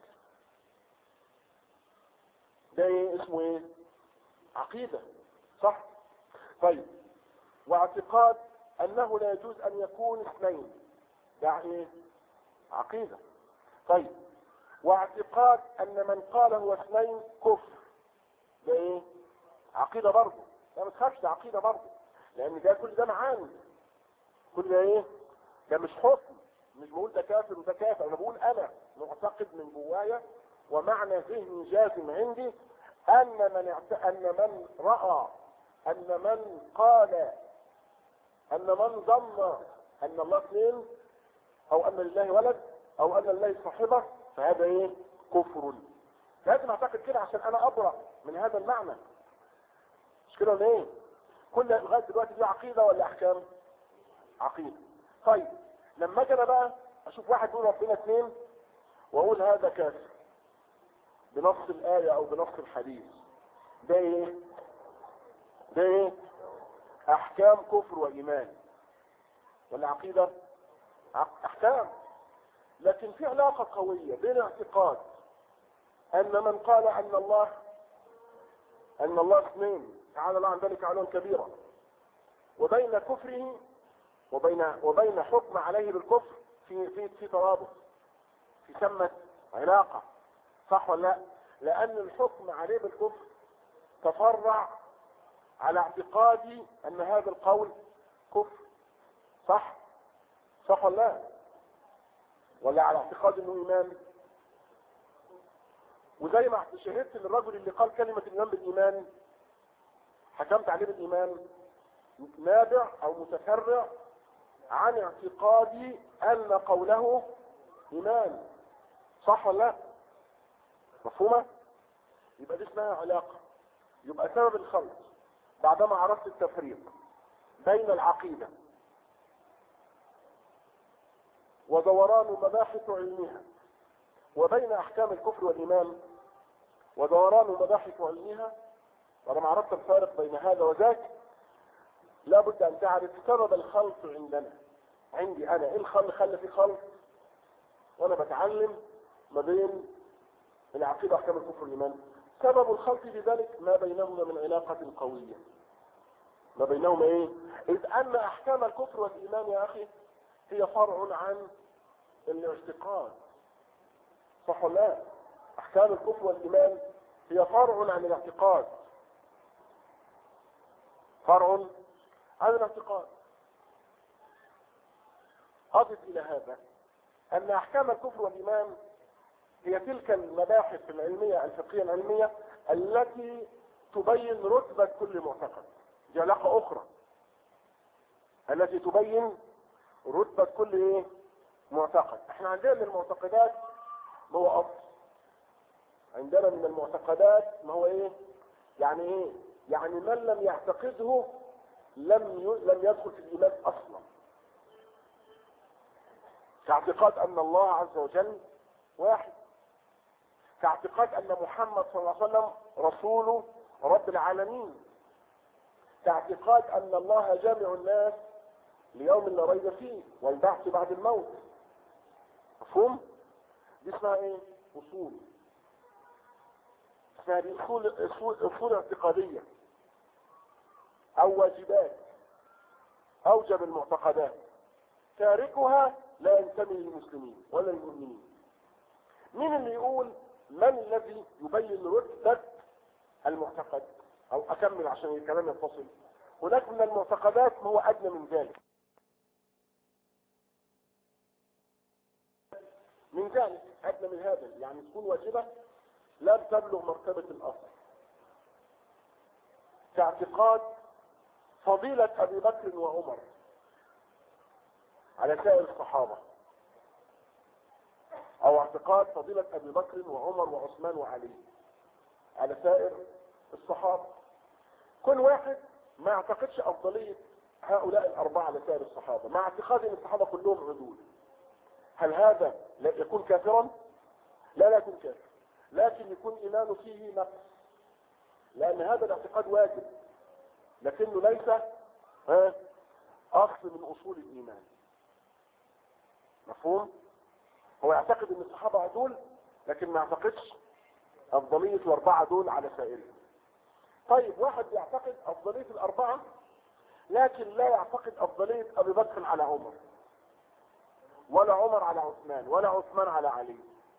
ده ايه اسمه ايه عقيدة صح طيب واعتقاد انه لا يجوز ان يكون اثنين ده ايه عقيدة طيب واعتقاد ان من قال هو اثنين كفر ده ايه عقيدة برضه ده ما تخافش ده عقيدة برضه لان ده كل ده معاني كل ده ايه ده مش حكم مش بقول ده كافر وده كافر انا بقول انا معتقد من جوايا ومعنى ذهني جازم عندي ان من اعت... ان من راى ان من قال ان من ظن ان الله اثنين او ان لله ولد او ان لله صاحبه فهذا ايه كفر لازم اعتقد كده عشان انا ابرأ من هذا المعنى مش كده ولا ايه كل لغايه دلوقتي دي عقيده ولا احكام عقيده طيب لما اجي انا بقى اشوف واحد يقول ربنا اثنين واقول هذا كافر بنص الايه او بنص الحديث ده ايه ده ايه احكام كفر وايمان ولا عقيده عق- احكام لكن في علاقة قوية بين اعتقاد ان من قال ان الله ان الله اثنين تعالى الله عن ذلك علوا كبيرا وبين كفره وبين وبين حكم عليه بالكفر في في في ترابط في ثمة علاقة صح ولا لا؟ لأن الحكم عليه بالكفر تفرع على اعتقادي أن هذا القول كفر صح؟ صح ولا لا؟ ولا على اعتقاد انه ايمان وزي ما شهدت للرجل اللي قال كلمة الايمان بالايمان حكمت عليه بالايمان نابع او متفرع عن اعتقادي ان قوله ايمان صح ولا لا مفهومة يبقى دي اسمها علاقة يبقى سبب الخلط بعدما عرفت التفريق بين العقيدة ودوران مباحث علمها وبين احكام الكفر والايمان ودوران مباحث علمها ولما عرفت الفارق بين هذا وذاك لابد ان تعرف سبب الخلط عندنا عندي انا ايه الخل خلى في خلط وانا بتعلم ما بين العقيده واحكام الكفر والايمان سبب الخلط في ذلك ما بينهما من علاقه قويه ما بينهما ايه اذ ان احكام الكفر والايمان يا اخي هي فرع عن الاعتقاد صح ولا لا احكام الكفر والايمان هي فرع عن الاعتقاد فرع عن الاعتقاد اضف الى هذا ان احكام الكفر والايمان هي تلك المباحث العلميه الفقهيه العلميه التي تبين رتبه كل معتقد دي علاقه اخرى التي تبين رتبه كل ايه معتقد احنا عندنا من المعتقدات ما هو اصل عندنا من المعتقدات ما هو ايه يعني ايه يعني من لم يعتقده لم ي... لم يدخل في الايمان اصلا كاعتقاد ان الله عز وجل واحد كاعتقاد ان محمد صلى الله عليه وسلم رسول رب العالمين كاعتقاد ان الله جامع الناس ليوم لا ريب فيه والبعث بعد الموت مفهوم دي اسمها ايه اصول اسمها دي اصول اصول, أصول اعتقاديه او واجبات اوجب المعتقدات تاركها لا ينتمي للمسلمين ولا للمؤمنين مين اللي يقول من الذي يبين رتبة المعتقد او اكمل عشان الكلام يتصل هناك من المعتقدات ما هو ادنى من ذلك من ذلك ادنى من هذا يعني تكون واجبة لا تبلغ مرتبة الاصل كاعتقاد فضيلة ابي بكر وعمر على سائر الصحابة او اعتقاد فضيلة ابي بكر وعمر وعثمان وعلي على سائر الصحابة كل واحد ما يعتقدش افضلية هؤلاء الاربعة على سائر الصحابة مع اعتقاد ان الصحابة كلهم عدول هل هذا لا يكون كافرا لا لا يكون كافر لكن يكون ايمانه فيه نقص لان هذا الاعتقاد واجب لكنه ليس ها اصل من اصول الايمان مفهوم هو يعتقد ان الصحابة عدول لكن ما يعتقدش افضلية الاربعة دول على سائرهم طيب واحد يعتقد افضلية الاربعة لكن لا يعتقد افضلية ابي بكر على عمر ولا عمر على عثمان ولا عثمان على علي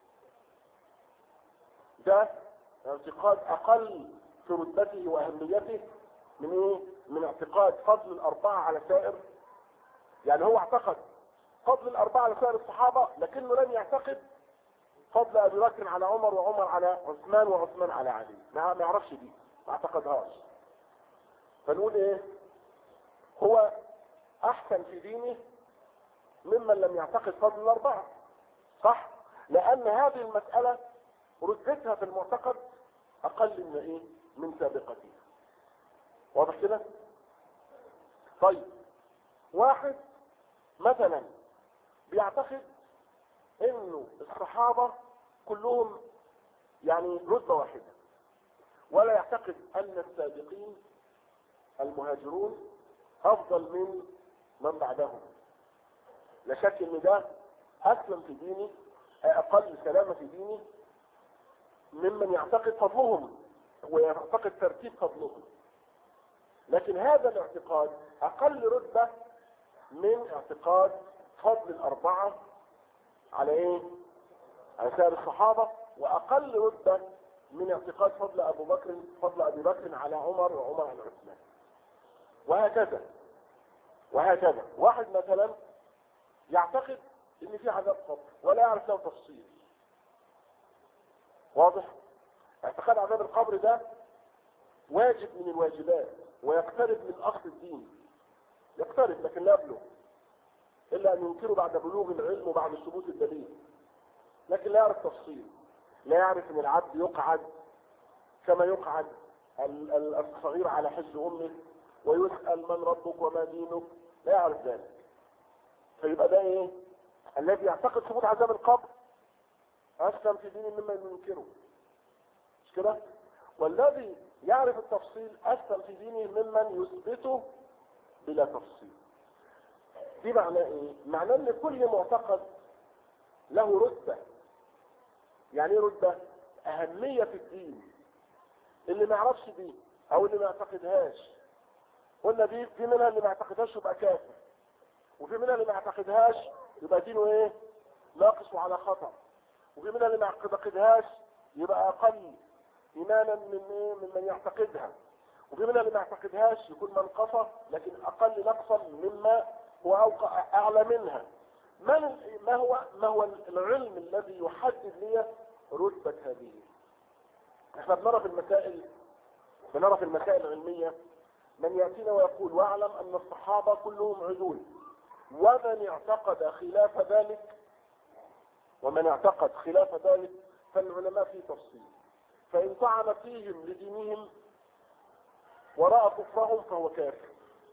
ده اعتقاد اقل في رتبته واهميته من ايه من اعتقاد فضل الاربعة على سائر يعني هو اعتقد فضل الاربعة على سائر الصحابة لكنه لم يعتقد فضل ابي بكر على عمر وعمر على عثمان وعثمان على علي ما ما يعرفش دي ما اعتقدهاش فنقول ايه هو احسن في دينه ممن لم يعتقد فضل الاربعة صح لان هذه المسألة رتبتها في المعتقد اقل من ايه من سابقتها واضح كده طيب واحد مثلا بيعتقد انه الصحابة كلهم يعني رتبة واحدة ولا يعتقد ان السابقين المهاجرون افضل من من بعدهم لا شك ان ده اسلم في ديني اقل سلامة في ديني ممن يعتقد فضلهم ويعتقد ترتيب فضلهم لكن هذا الاعتقاد اقل رتبة من اعتقاد فضل الاربعة على ايه على سائر الصحابة واقل رتبة من اعتقاد فضل ابو بكر فضل ابي بكر على عمر وعمر على عثمان وهكذا وهكذا واحد مثلا يعتقد ان في عذاب قبر ولا يعرف له تفصيل واضح اعتقاد عذاب القبر ده واجب من الواجبات ويقترب من اصل الدين يقترب لكن لا يبلغ الا ان ينكره بعد بلوغ العلم وبعد ثبوت الدليل لكن لا يعرف تفصيل لا يعرف ان العبد يقعد كما يقعد الصغير على حج امه ويسأل من ربك وما دينك لا يعرف ذلك فيبقى ده ايه الذي يعتقد ثبوت عذاب القبر اسلم في دينه مما ينكره مش كده والذي يعرف التفصيل اسلم في دينه ممن يثبته بلا تفصيل دي معناه ايه معناه ان كل معتقد له رتبة يعني ايه رتبة اهمية في الدين اللي ما يعرفش دي او اللي ما يعتقدهاش قلنا دي في منها اللي ما يعتقدهاش يبقى كافر وفي منها اللي ما يعتقدهاش يبقى دينه ايه ناقص وعلى خطر وفي منها اللي ما يعتقدهاش يبقى اقل ايمانا من ايه من من يعتقدها وفي منها اللي ما يعتقدهاش يكون منقصة لكن اقل نقصا مما هو أوقع اعلى منها ما ما هو ما هو العلم الذي يحدد لي رتبة هذه احنا بنرى في المسائل بنرى في المسائل العلمية من يأتينا ويقول واعلم ان الصحابة كلهم عدول ومن اعتقد خلاف ذلك ومن اعتقد خلاف ذلك فالعلماء في تفصيل فإن طعن فيهم لدينهم ورأى كفرهم فهو كافر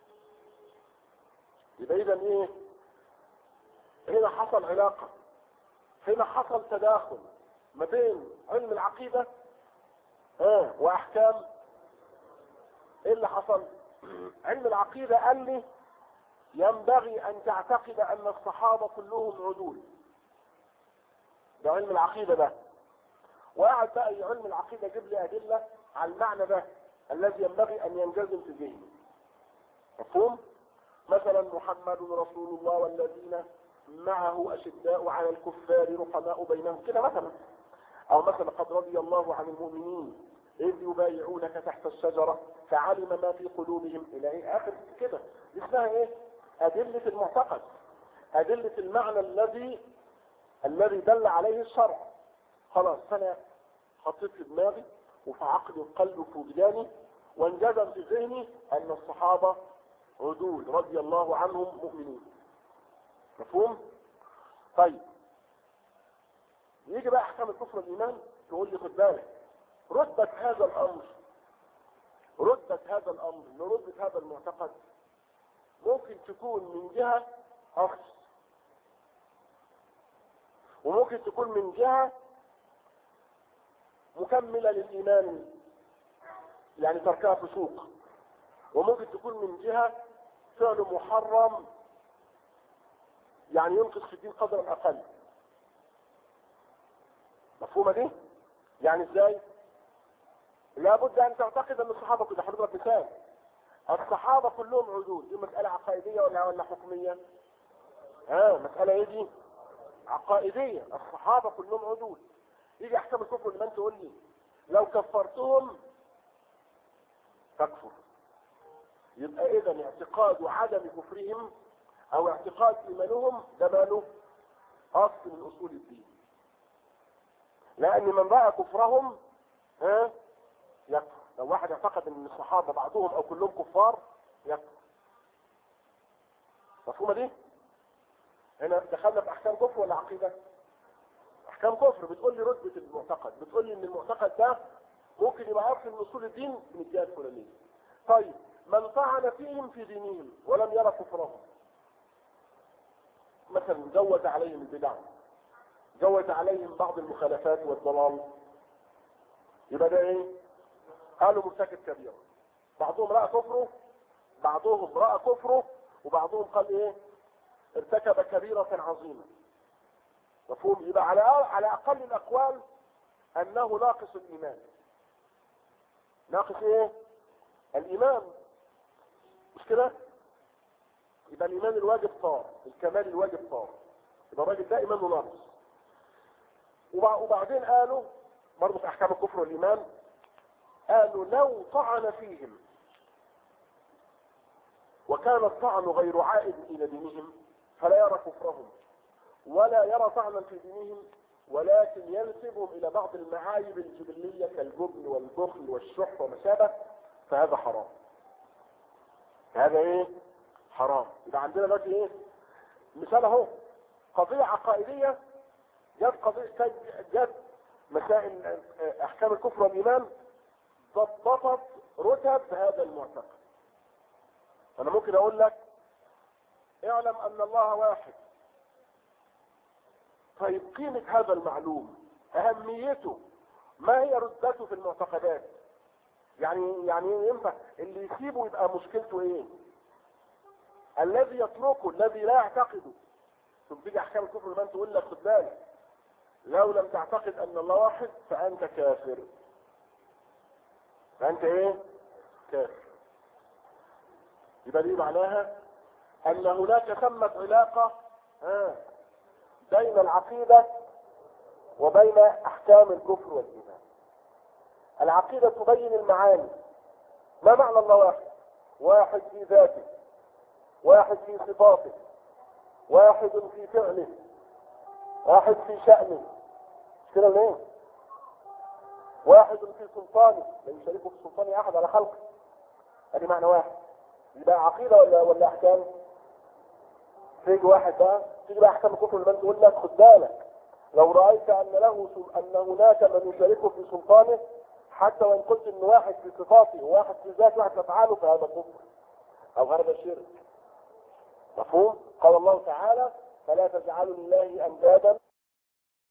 يبقى إذا إيه هنا حصل علاقة هنا حصل تداخل ما بين علم العقيدة اه وأحكام إيه اللي حصل علم العقيدة قال لي ينبغي أن تعتقد أن الصحابة كلهم عدول ده علم العقيدة ده وقعد بقى علم العقيدة يجيب لي أدلة على المعنى ده الذي ينبغي أن ينجزم في ذهني مفهوم؟ مثلا محمد رسول الله والذين معه أشداء على الكفار رحماء بينهم كده مثلا أو مثلا قد رضي الله عن المؤمنين إذ يبايعونك تحت الشجرة فعلم ما في قلوبهم إلى إيه آخر كده دي اسمها إيه؟ أدلة المعتقد أدلة المعنى الذي الذي دل عليه الشرع خلاص فأنا حطيت في دماغي وفي عقلي وقلبي وفي وجداني وانجزم في ذهني أن الصحابة عدول رضي الله عنهم مؤمنين مفهوم؟ طيب يجي بقى أحكام الكفر والإيمان تقول لي خد بالك رتبة هذا الأمر رتبة هذا الأمر لرتبة هذا المعتقد ممكن تكون من جهة أخذ وممكن تكون من جهة مكملة للإيمان يعني تركها فسوق وممكن تكون من جهة فعل محرم يعني ينقص في الدين قدرا أقل مفهومة دي؟ يعني ازاي؟ لابد أن تعتقد أن الصحابة كده حضرتك مثال الصحابة كلهم عدول دي مسألة عقائدية ولا ولا حكمية؟ ها آه مسألة ايه دي؟ عقائدية الصحابة كلهم عدول يجي احكام الكفر لمن تقول لي لو كفرتهم تكفر يبقى اذا اعتقاد عدم كفرهم او اعتقاد ايمانهم ده ماله اصل من اصول الدين لان من راى كفرهم ها يكفر لو واحد اعتقد ان الصحابه بعضهم او كلهم كفار يكفر مفهومه دي هنا دخلنا في احكام كفر ولا عقيده احكام كفر بتقول لي رتبه المعتقد بتقول لي ان المعتقد ده ممكن يبقى اصل من اصول الدين من الجهه الفلانيه طيب من طعن فيهم في دينهم ولم يرى كفرهم مثلا جوز عليهم البدع جوز عليهم بعض المخالفات والضلال يبقى ده ايه قالوا مرتكب كبيرة بعضهم رأى كفره بعضهم رأى كفره وبعضهم قال ايه ارتكب كبيرة عظيمة مفهوم يبقى على على اقل الاقوال انه ناقص الايمان ناقص ايه الايمان مش كده يبقى الايمان الواجب طار الكمال الواجب طار يبقى الراجل ده ايمانه ناقص وبعدين قالوا برضه في احكام الكفر والايمان قالوا لو طعن فيهم وكان الطعن غير عائد الى دينهم فلا يرى كفرهم ولا يرى طعنا في دينهم ولكن ينسبهم الى بعض المعايب الجبليه كالجبن والبخل والشح وما شابه فهذا حرام هذا ايه حرام يبقى عندنا دلوقتي ايه مثال اهو قضيه عقائديه جت قضيه جت مسائل احكام الكفر والايمان ضبطت رتب هذا المعتقد انا ممكن اقول لك اعلم ان الله واحد طيب قيمة هذا المعلوم أهميته ما هي ردته في المعتقدات يعني يعني ينفع اللي يسيبه يبقى مشكلته ايه الذي يتركه الذي لا يعتقده ثم تيجي احكام الكفر لمن تقول لك خد بالك لو لم تعتقد ان الله واحد فانت كافر فانت ايه كافر يبقى دي معناها ان هناك ثمة علاقة ها بين العقيدة وبين احكام الكفر والايمان العقيدة تبين المعاني ما معنى الله واحد واحد في ذاته واحد في صفاته واحد في فعله واحد في شأنه مش كده ليه واحد في سلطانه لا يشاركه في سلطانه احد على خلقه ادي معنى واحد يبقى عقيدة ولا ولا احكام تيجي واحد بقى تيجي بقى احكام الكفر لمن تقول لك خد بالك لو رأيت ان له ان هناك من يشاركه في سلطانه حتى وان قلت ان واحد في صفاته وواحد في ذاته واحد في افعاله فهذا كفر او هذا شرك مفهوم قال الله تعالى فلا تجعلوا لله اندادا